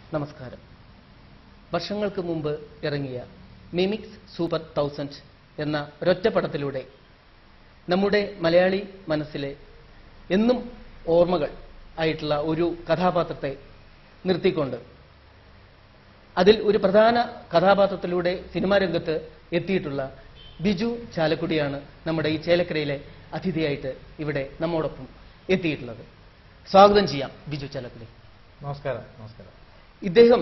നമസ്കാരം വർഷങ്ങൾക്ക് മുമ്പ് ഇറങ്ങിയ മിമിക്സ് സൂപ്പർ തൗസൻഡ് എന്ന ഒരൊറ്റ പടത്തിലൂടെ നമ്മുടെ മലയാളി മനസ്സിലെ എന്നും ഓർമ്മകൾ ആയിട്ടുള്ള ഒരു കഥാപാത്രത്തെ നിർത്തിക്കൊണ്ട് അതിൽ ഒരു പ്രധാന കഥാപാത്രത്തിലൂടെ സിനിമാ രംഗത്ത് എത്തിയിട്ടുള്ള ബിജു ചാലക്കുടിയാണ് നമ്മുടെ ഈ ചേലക്കരയിലെ അതിഥിയായിട്ട് ഇവിടെ നമ്മോടൊപ്പം എത്തിയിട്ടുള്ളത് സ്വാഗതം ചെയ്യാം ബിജു ചാലക്കുടി നമസ്കാരം നമസ്കാരം ഇദ്ദേഹം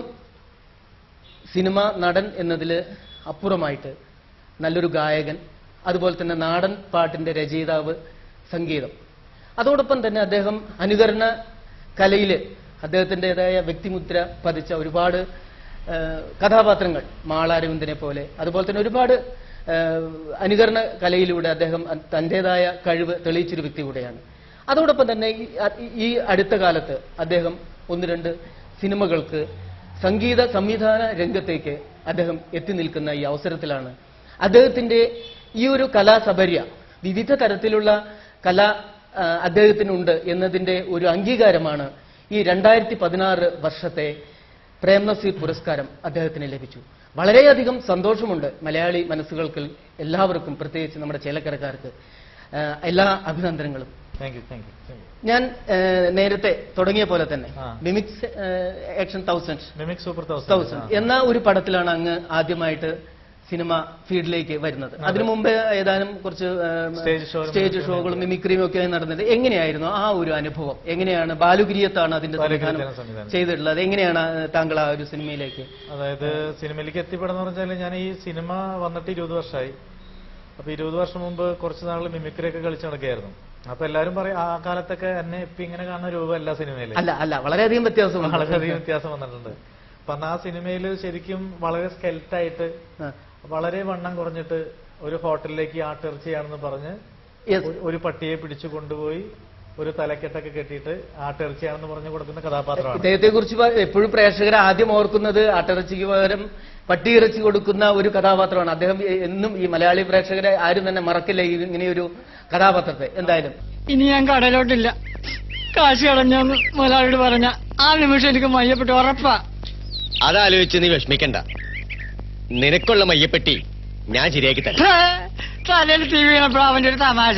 സിനിമ നടൻ എന്നതിൽ അപ്പുറമായിട്ട് നല്ലൊരു ഗായകൻ അതുപോലെ തന്നെ നാടൻ പാട്ടിന്റെ രചയിതാവ് സംഗീതം അതോടൊപ്പം തന്നെ അദ്ദേഹം അനുകരണ കലയിൽ അദ്ദേഹത്തിൻ്റെതായ വ്യക്തിമുദ്ര പതിച്ച ഒരുപാട് ആ, കഥാപാത്രങ്ങൾ മാളാരവിന്ദനെ പോലെ അതുപോലെ തന്നെ ഒരുപാട് ആ, അനുകരണ കലയിലൂടെ അദ്ദേഹം തൻ്റെതായ കഴിവ് തെളിയിച്ചൊരു വ്യക്തി കൂടെയാണ് അതോടൊപ്പം തന്നെ ഈ- ഈ അടുത്ത കാലത്ത് അദ്ദേഹം ഒന്ന് രണ്ട് സിനിമകൾക്ക് സംഗീത സംവിധാന രംഗത്തേക്ക് അദ്ദേഹം എത്തി നിൽക്കുന്ന ഈ അവസരത്തിലാണ് അദ്ദേഹത്തിന്റെ ഈ ഒരു കലാസബര്യ വിവിധ തരത്തിലുള്ള കല ആ, അദ്ദേഹത്തിനുണ്ട് എന്നതിന്റെ ഒരു അംഗീകാരമാണ് ഈ രണ്ടായിരത്തി പതിനാറ് വർഷത്തെ പ്രേം നസീർ പുരസ്കാരം അദ്ദേഹത്തിന് ലഭിച്ചു വളരെയധികം സന്തോഷമുണ്ട് മലയാളി മനസ്സുകൾക്ക് എല്ലാവർക്കും പ്രത്യേകിച്ച് നമ്മുടെ ചേലക്കരക്കാർക്ക് ആ, എല്ലാ അഭിനന്ദനങ്ങളും thank you thank you thank you ഞാൻ ആ, നേരത്തെ തുടങ്ങിയ പോലെ തന്നെ ആ. Mimics action thousand mimic super thousand thousand എന്ന ഒരു പടത്തിലാണ് അങ്ങ് ആദ്യമായിട്ട് സിനിമ ഫീൽഡിലേക്ക് വരുന്നത് അതിനു മുമ്പ് ഏതാനും കുറച്ച് ആ, സ്റ്റേജ് ഷോ സ്റ്റേജ് ഷോകളും മിമിക്രിയും ഒക്കെ നടന്നത് എങ്ങനെയായിരുന്നു ആ ഒരു അനുഭവം എങ്ങനെയാണ് ബാലുഗിരിയത്താണ് അതിന്റെ ബാലുഗിരിയത്താണ് സംവിധാനം സംവിധാനം. ചെയ്തിട്ടുള്ളത് എങ്ങനെയാണ് താങ്കൾ ആ ഒരു സിനിമയിലേക്ക് അതായത് സിനിമയിലേക്ക് എത്തിപ്പെടുന്ന പറഞ്ഞാൽ ഞാൻ ഈ സിനിമ വന്നിട്ട് ഇരുപത് വർഷമായി അപ്പൊ ഇരുപത് വർഷം മുമ്പ് കുറച്ച് നാൾ മിമിക്രി ഒക്കെ കളിച്ച് നടക്കുകയായിരുന്നു അപ്പൊ എല്ലാരും പറയും ആ കാലത്തൊക്കെ എന്നെ ഇപ്പൊ ഇങ്ങനെ കാണുന്ന രൂപമല്ല സിനിമയില് അല്ല അല്ല വളരെയധികം വ്യത്യാസമുണ്ട് വളരെയധികം വ്യത്യാസം വന്നിട്ടുണ്ട് അപ്പൊ അന്ന് ആ സിനിമയിൽ ശരിക്കും വളരെ സ്കെൽറ്റായിട്ട് ആ. വളരെ വണ്ണം കുറഞ്ഞിട്ട് ഒരു ഹോട്ടലിലേക്ക് ആട്ടിറച്ചിയാണെന്ന് പറഞ്ഞ് Yes. ഒരു- ഒരു പട്ടിയെ പിടിച്ചു കൊണ്ടുപോയി ഒരു തലക്കെട്ടൊക്കെ കെട്ടിയിട്ട് ആട്ടിറച്ചിയാണെന്ന് പറഞ്ഞ് കൊടുക്കുന്ന കഥാപാത്രമാണ് ഇദ്ദേഹത്തെ കുറിച്ച് എപ്പോഴും പ്രേക്ഷകർ ആദ്യം ഓർക്കുന്നത് ആട്ടിറച്ചിക്ക് പകരം പട്ടിയിറച്ചി കൊടുക്കുന്ന ഒരു കഥാപാത്രമാണ് അദ്ദേഹം എന്നും ഈ മലയാളി പ്രേക്ഷകരെ ആരും തന്നെ മറക്കില്ല ഈ ഇങ്ങനെയൊരു കഥാപാത്രത്തെ എന്തായാലും ഇനി ഞാൻ കടയിലോട്ടില്ല കാശ് കളഞ്ഞെന്ന് മുതലാളിയോട് പറഞ്ഞ ആ നിമിഷം എനിക്ക് മയ്യപ്പെട്ട് ഉറപ്പാ അതാലോചിച്ച് നീ വിഷമിക്കണ്ട നിനക്കുള്ള മയ്യപ്പെട്ടി ഞാൻ ശരിയാക്കി തരാം തലയിൽ ടി വി കണ്ടപ്പോൾ അവന്റെ ഒരു തമാശ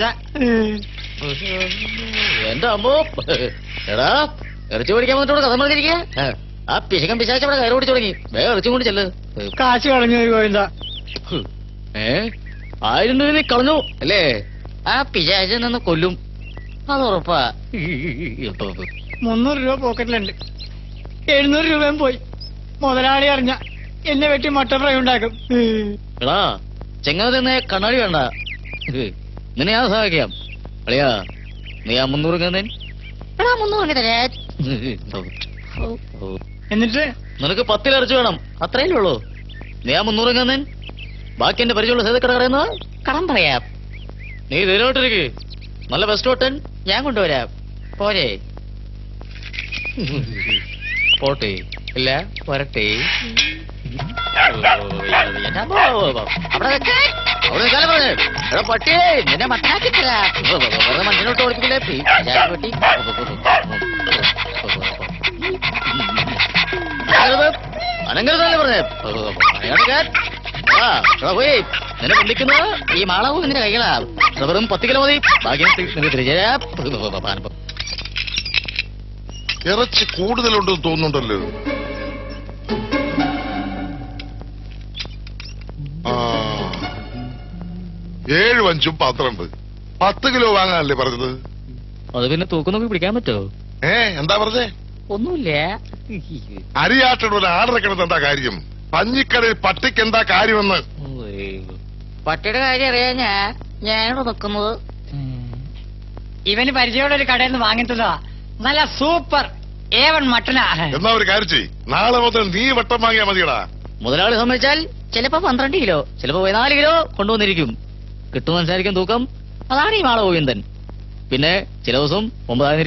എന്റെ അമ്മോ എടാ ഇറച്ചി പിടിക്കാൻ വന്നിട്ട് കഥ പറഞ്ഞിരിക്കുക ആ പിശകൻ പിശാച്ച അവിടെ കയറി ഓടിച്ചു തുടങ്ങി വേഗം ഇറച്ചി കൊണ്ട് ചെല്ല് കാശ് കളഞ്ഞു പോയി ഗോവിന്ദ ഹ്. ഏ ആയിരം രൂപ നീ കളഞ്ഞു അല്ലേ ആ പിശാചൻ നിന്ന് കൊല്ലും അത് ഉറപ്പാ മുന്നൂറ് രൂപ പോക്കറ്റിലുണ്ട് എഴുന്നൂറ് രൂപയും പോയി മുതലാളി അറിഞ്ഞ എന്നെ വെട്ടി മുട്ട ഫ്രൈ ഉണ്ടാക്കും എടാ ചെങ്ങാതി തന്നെ കണ്ണാടി വേണ്ട ഹ്. നിന്നെ ഞാൻ സഹായിക്കാം അളിയാ നീ ആ മുന്നൂറ് കന്നേൻ എടാ മുന്നൂറ് തരാ എന്നിട്ട് നിനക്ക് പത്തിൽ ഇറച്ചി വേണം അത്രയല്ലേ ഉള്ളൂ നീ ആ മുന്നൂറ് കന്നേൻ ബാക്കി എന്റെ പരിചയമുള്ള സേതക്കട കടയുന്നത് കടം പറയാം നീ ധൈര്യമായിട്ടിരിക്ക് നല്ല ബെസ്റ്റ് ഹോട്ടൽ ഞാൻ കൊണ്ടുവരാം പോരെ പോട്ടെ ഇല്ല വരട്ടെ എന്റെ അമ്മോ. അവിടെ നിൽക്ക്. അവിടെ നിൽക്കാനേ പറഞ്ഞേ. എടാ പട്ടി നിന്നെ മത്താക്കി തരാം വെറുതെ മണ്ണിലോട്ട് ഓടിപ്പിക്കില്ലേ പിശാച് പട്ടി അനങ്ങരുത്. അനങ്ങരുതല്ലേ പറഞ്ഞേ അനങ്ങാൻ. ആ, എടാ പോയി നിന്നെ വിളിക്കുന്നത് ഈ മാളവും നിന്റെ കൈകളാ വെറും പത്ത് കിലോ മതി ബാക്കി നിനക്ക് തിരിച്ചു തരാം. ഇറച്ചി കൂടുതലുണ്ടെന്ന് തോന്നുന്നുണ്ടല്ലോ ആ ഏഴ് അഞ്ചും പന്ത്രണ്ട് പത്ത് കിലോ വാങ്ങാനല്ലേ പറഞ്ഞത് അത് പിന്നെ തൂക്കം നോക്കി പിടിക്കാൻ പറ്റുമോ ഏ എന്താ പറഞ്ഞേ ഒന്നുമില്ല അരിയാട്ടയുടെ ഒരു ആർഡർ വെക്കണത് എന്താ കാര്യം പഞ്ഞിക്കടയിൽ പട്ടിക്ക് എന്താ കാര്യമെന്ന് പട്ടിയുടെ കാര്യം അറിയാ ഞാൻ ഞാനിവിടെ നിൽക്കുന്നത് ഇവന് പരിചയമുള്ള ഒരു കടയിൽ നിന്ന് വാങ്ങിത്തതാ നല്ല സൂപ്പർ ഏവൺ മട്ടനാ എന്നാ ഒരു കാര്യം ചെയ് നാളെ മുതൽ നീ വട്ടം വാങ്ങിയാ മതിയടാ മുതലാളി സമ്മതിച്ചാൽ ചിലപ്പോ പന്ത്രണ്ട് കിലോ ചിലപ്പോ പതിനാല് കിലോ കൊണ്ടുവന്നിരിക്കും കിട്ടുമെന്നനുസരിക്കും തൂക്കം അതാണ് ഈ മാള ഗോവിന്ദൻ പിന്നെ ചില ദിവസം ഒമ്പതായിരിക്കും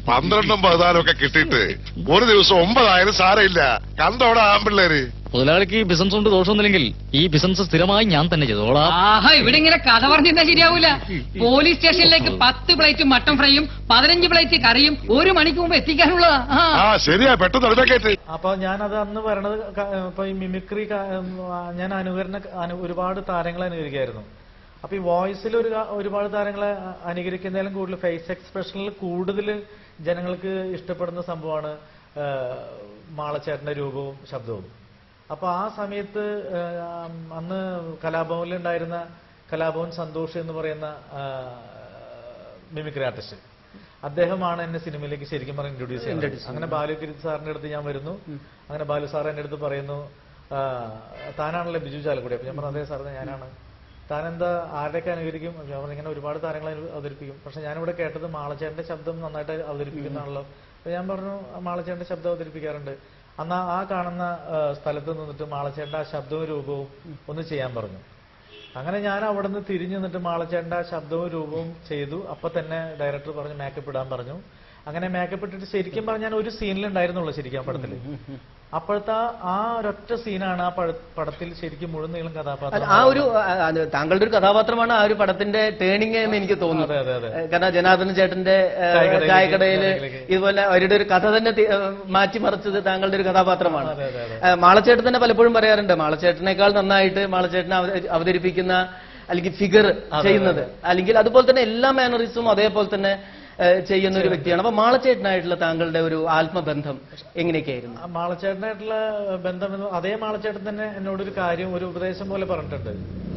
പന്ത്രണ്ടും പതിനാലും ഒക്കെ കിട്ടിയിട്ട് ഒരു ദിവസം ഒമ്പതായാലും സാരമില്ല കണ്ടോടെ ആമ്പിള്ളേര് മുതലാളിക്ക് ബിസിനസ് കൊണ്ട് ദോഷമൊന്നുമില്ലെങ്കിൽ ഈ ബിസിനസ് സ്ഥിരമായി ഞാൻ തന്നെ ചെയ്തോളാം ആഹാ ഇവിടെ ഇങ്ങനെ കഥ പറഞ്ഞിരുന്നാ ശരിയാവൂല പോലീസ് സ്റ്റേഷനിലേക്ക് പത്ത് പ്ലേറ്റ് മട്ടൻ ഫ്രൈയും പതിനഞ്ച് പ്ലേറ്റ് കറിയും ഒരു മണിക്ക് മുമ്പ് എത്തിക്കാനുള്ളതാ ആ. ആ ശരിയാ പെട്ടെന്ന് അടുത്തേക്കേറ്റ് അപ്പൊ ഞാനത് അന്ന് വരണത് ക- ഇപ്പൊ ഈ മിമിക്രി ക- ആ, ഞാൻ അനുകരണ അനു- ഒരുപാട് താരങ്ങളെ അനുകരിക്കായിരുന്നു അപ്പൊ ഈ വോയിസിൽ ഒരു കാ- ഒരുപാട് താരങ്ങളെ അ- അനുകരിക്കുന്നതിലും കൂടുതൽ ഫേസ് എക്സ്പ്രഷനിൽ കൂടുതൽ ജനങ്ങൾക്ക് ഇഷ്ടപ്പെടുന്ന സംഭവമാണ് ആ, മാളച്ചേട്ടന്റെ രൂപവും ശബ്ദവും അപ്പൊ ആ സമയത്ത് ആ, അന്ന് കലാഭവനിൽ ഉണ്ടായിരുന്ന കലാഭവൻ സന്തോഷ് എന്ന് പറയുന്ന ആ, മിമിക്രി ആർട്ടിസ്റ്റ് അദ്ദേഹമാണ് എന്നെ സിനിമയിലേക്ക് ശരിക്കും പറഞ്ഞ ഇൻട്രൊഡ്യൂസ് ചെയ്യുന്നത് അങ്ങനെ ബാലുഗിരി സാറിന്റെ അടുത്ത് ഞാൻ വരുന്നു അങ്ങനെ ബാലു സാർ എന്റെ അടുത്ത് പറയുന്നു ആ, താനാണല്ലോ ബിജു ചാലക്കുടി അപ്പൊ ഞാൻ പറഞ്ഞു അതെ സാർ ഞാനാണ് താൻ എന്താ ആരുടെയൊക്കെ അനുകരിക്കും അപ്പൊ ഞാൻ പറഞ്ഞു ഇങ്ങനെ ഒരുപാട് താരങ്ങളെ അനു- അവതരിപ്പിക്കും പക്ഷെ ഞാനിവിടെ കേട്ടത് മാളച്ചേട്ടന്റെ ശബ്ദം നന്നായിട്ട് അവതരിപ്പിക്കുന്നതാണല്ലോ അപ്പൊ ഞാൻ പറഞ്ഞു "ആ, മാളച്ചേട്ടന്റെ ശബ്ദം അവതരിപ്പിക്കാറുണ്ട് അന്ന് ആ കാണുന്ന ആ, സ്ഥലത്ത് നിന്നിട്ട് മാളച്ചേട്ടന്റെ ആ ശബ്ദവും രൂപവും ഒന്ന് ചെയ്യാൻ പറഞ്ഞു അങ്ങനെ ഞാൻ അവിടെ നിന്ന് തിരിഞ്ഞു നിന്നിട്ട് മാളച്ചേട്ടന്റെ ആ ശബ്ദവും രൂപവും ചെയ്തു അപ്പൊ തന്നെ ഡയറക്ടർ പറഞ്ഞു മേക്കപ്പ് ഇടാൻ പറഞ്ഞു അങ്ങനെ മേക്കപ്പ് ഇട്ടിട്ട് ശരിക്കും പറഞ്ഞാൽ ഒരു സീനിൽ ഉണ്ടായിരുന്നുള്ളൂ ശരിക്കും ആ പടത്തില് അപ്പോഴത്തെ ആ- ആ ഒരൊറ്റ സീനാണ് ആ പട- പടത്തിൽ ശരിക്കും മുഴുവൻ നീളം അല്ല, കഥാപാത്രം ആ ഒരു ആ, അത് താങ്കളുടെ ഒരു കഥാപാത്രമാണ് ആ ഒരു പടത്തിന്റെ ടേണിംഗ് എന്ന് എനിക്ക് തോന്നുന്നു അതെ, അതെ, അതെ. ഏഹ് കാരണം ജനാർദ്ദന ചേട്ടന്റെ ഏഹ്, ചായക്കടയിലേക്ക്, ചായക്കടയില് ചായക്കടയിലേക്ക്. ഇതുപോലെ അവരുടെ ഒരു കഥ തന്നെ തി- ഏഹ്, മാറ്റിമറിച്ചത് താങ്കളുടെ ഒരു കഥാപാത്രമാണ് അതെ, അതെ, അതെ. ഏഹ്, മാളച്ചേട്ടൻ തന്നെ പലപ്പോഴും പറയാറുണ്ട് മാളച്ചേട്ടനേക്കാൾ നന്നായിട്ട് മാളച്ചേട്ടനെ അവത- അവതരിപ്പിക്കുന്ന അല്ലെങ്കിൽ ഫിഗർ ചെയ്യുന്നത് അല്ലെങ്കിൽ അതുപോലെ തന്നെ എല്ലാ മാനറിസും അതേപോലെ തന്നെ ഏഹ്, ചെയ്യുന്ന ഒരു വ്യക്തിയാണ് അപ്പൊ മാളച്ചേട്ടനായിട്ടുള്ള താങ്കളുടെ ഒരു ആത്മബന്ധം എങ്ങനെയൊക്കെയായിരുന്നു ആ മാളച്ചേട്ടനായിട്ടുള്ള ബന്ധം എന്ന് അതേ മാളച്ചേട്ടൻ തന്നെ എന്നോടൊരു കാര്യം ഒരു ഉപദേശം പോലെ പറഞ്ഞിട്ടുണ്ട്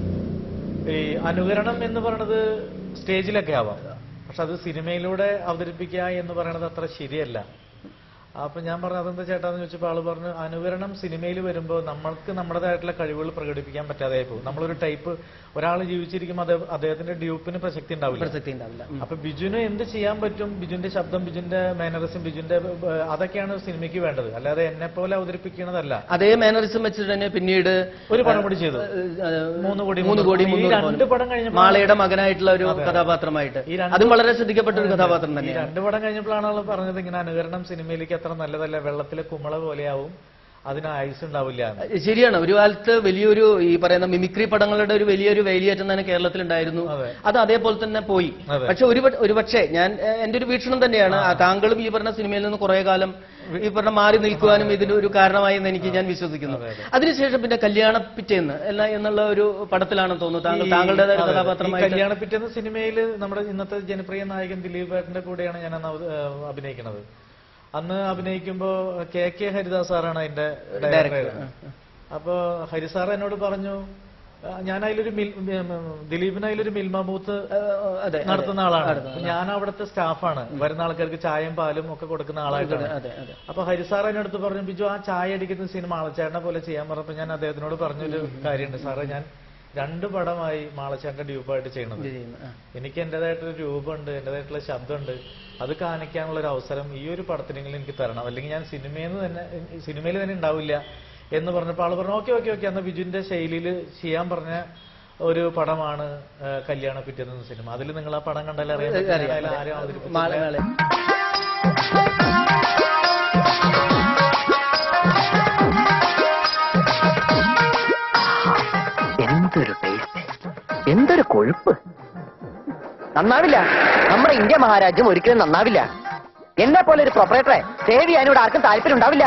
ഈ അനുകരണം എന്ന് പറയുന്നത് സ്റ്റേജിലൊക്കെ ആവാം പക്ഷെ അത് സിനിമയിലൂടെ അവതരിപ്പിക്കുക എന്ന് പറയുന്നത് അത്ര ശരിയല്ല അപ്പൊ ഞാൻ പറഞ്ഞു അതെന്താ ചേട്ടാന്ന് ചോദിച്ചപ്പോൾ ആള് പറഞ്ഞു അനുകരണം സിനിമയിൽ വരുമ്പോൾ നമ്മൾക്ക് നമ്മുടേതായിട്ടുള്ള കഴിവുകൾ പ്രകടിപ്പിക്കാൻ പറ്റാതെ പോകും നമ്മളൊരു ടൈപ്പ് ഒരാൾ ജീവിച്ചിരിക്കുമ്പോൾ അത് അദ്ദേഹത്തിന്റെ ഡ്യൂപ്പിന് പ്രസക്തി ഉണ്ടാവില്ല പ്രസക്തി ഉണ്ടാവില്ല ഉം. അപ്പൊ ബിജുന് എന്ത് ചെയ്യാൻ പറ്റും ബിജുന്റെ ശബ്ദം ബിജുന്റെ മാനറിസം ബിജുന്റെ ഏഹ്, അതൊക്കെയാണ് സിനിമയ്ക്ക് വേണ്ടത് അല്ലാതെ എന്നെ പോലെ അവതരിപ്പിക്കുന്നതല്ല അതേ മാനറിസം വെച്ചിട്ട് തന്നെ പിന്നീട് ഒരു പടം കൂടി ചെയ്തു ഏഹ്, മൂന്ന് കോടി മൂന്ന് കോടി ഈ മുന്നൂറ് രണ്ട് പവനും. പടം കഴിഞ്ഞപ്പോൾ മാളയുടെ മകനായിട്ടുള്ള ഒരു കഥാപാത്രമായിട്ട് ഈ രണ്ട് അതും വളരെ ശ്രദ്ധിക്കപ്പെട്ട ഒരു കഥാപാത്രം ഈ തന്നെയാണ് രണ്ടു പടം കഴിഞ്ഞപ്പോഴാണ് ആള് പറഞ്ഞത് ഇങ്ങനെ അനുകരണം സിനിമയിലേക്ക് അത്ര നല്ലതല്ല വെള്ളത്തിലെ കുമള പോലെയാവും അതിന് ആയുസ് ഉണ്ടാവില്ല എന്ന്. ശരിയാണ് ഒരു കാലത്ത് വലിയൊരു ഈ പറയുന്ന മിമിക്രി പടങ്ങളുടെ ഒരു വലിയൊരു വേലിയേറ്റം തന്നെ കേരളത്തിലുണ്ടായിരുന്നു അതെ. അത് അതേപോലെ തന്നെ പോയി അതെ. പക്ഷെ ഒരു പ- ഒരു പക്ഷേ ഞാൻ ഏഹ്, എന്റെ ഒരു വീക്ഷണം തന്നെയാണ് ആ താങ്കളും ഈ പറഞ്ഞ സിനിമയിൽ നിന്ന് കുറെ കാലം ഈ പറഞ്ഞ മാറി നിൽക്കുവാനും ഇതിന് ഒരു കാരണമായി എന്ന് എനിക്ക് ഞാൻ വിശ്വസിക്കുന്നു അതിനുശേഷം പിന്നെ കല്യാണ പിറ്റേന്ന് അല്ല എന്നുള്ള ഒരു പടത്തിലാണെന്ന് തോന്നുന്നു താങ്കൾ ഈ- താങ്കളുടേതായ അതെ, ഈ കഥാപാത്രമായിട്ട് കല്യാണ പിറ്റേന്ന് സിനിമയിൽ നമ്മുടെ ഇന്നത്തെ ജനപ്രിയ നായകൻ ദിലീപ് ഏട്ടന്റെ കൂടെയാണ് ഞാൻ അന്ന് അവ- ഏഹ് അഭിനയിക്കുന്നത് അന്ന് അഭിനയിക്കുമ്പോ കെ കെ ഹരിദാസ് സാറാണ് അതിന്റെ ഡയറക്ടർ അപ്പൊ ഹരിസാർ എന്നോട് പറഞ്ഞു ആ, ഞാൻ അതിലൊരു മിൽ ഉം, ദിലീപിന് അതിലൊരു മിൽമ ബൂത്ത് ഏഹ്, അതെ നടത്തുന്ന ആളാണ് അപ്പൊ ഞാൻ അവിടുത്തെ സ്റ്റാഫാണ് വരുന്ന ആൾക്കാർക്ക് ചായയും പാലും ഒക്കെ കൊടുക്കുന്ന ആളായിട്ടാണ് അതെ അതെ അപ്പൊ ഹരിസാർ എന്നടുത്ത് പറഞ്ഞു ബിജു ആ ചായ അടിക്കുന്ന സിനിമ ആളച്ചേട്ടനെ പോലെ ചെയ്യാൻ പറഞ്ഞപ്പോ ഞാൻ അദ്ദേഹത്തിനോട് പറഞ്ഞൊരു കാര്യമുണ്ട് സാറേ ഞാൻ രണ്ട് പടമായി മാളച്ചേട്ടന്റെ ഡ്യൂപ്പായിട്ട് ചെയ്യണത് ഇത് ചെയ്യുന്നു. ആ. എനിക്ക് എന്റേതായിട്ടൊരു രൂപമുണ്ട് എന്റേതായിട്ടുള്ള ശബ്ദമുണ്ട് അത് കാണിക്കാനുള്ള ഒരു അവസരം ഈ ഒരു പടത്തിനെങ്കിലും എനിക്ക് തരണം അല്ലെങ്കിൽ ഞാൻ സിനിമയിൽ തന്നെ സിനിമയിൽ തന്നെ ഉണ്ടാവില്ല എന്ന് പറഞ്ഞപ്പോൾ ആള് പറഞ്ഞു ഓക്കെ ഓക്കെ ഓക്കെ അന്ന് ബിജുവിന്റെ ശൈലിയിൽ ചെയ്യാൻ പറഞ്ഞ ഒരു പടമാണ് ആ, കല്യാണ പിറ്റേന്ന് സിനിമ അതിൽ നിങ്ങൾ ആ പടം കണ്ടാൽ അറിയാൻ പറ്റും. അറിയാം, അതിൽ അറിയാം. ആരും അവതരിപ്പിച്ചില്ല. മാള- മാള. എന്തൊരു ടേസ്റ്റ് എന്തൊരു കൊഴുപ്പ് നന്നാവില്ല നമ്മുടെ ഇന്ത്യ മഹാരാജ്യം ഒരിക്കലും നന്നാവില്ല എന്നെ പോലെ ഒരു പ്രൊപ്പറേറ്ററെ സേവ് ചെയ്യാനോട് ആർക്കും താല്പര്യം ഉണ്ടാവില്ല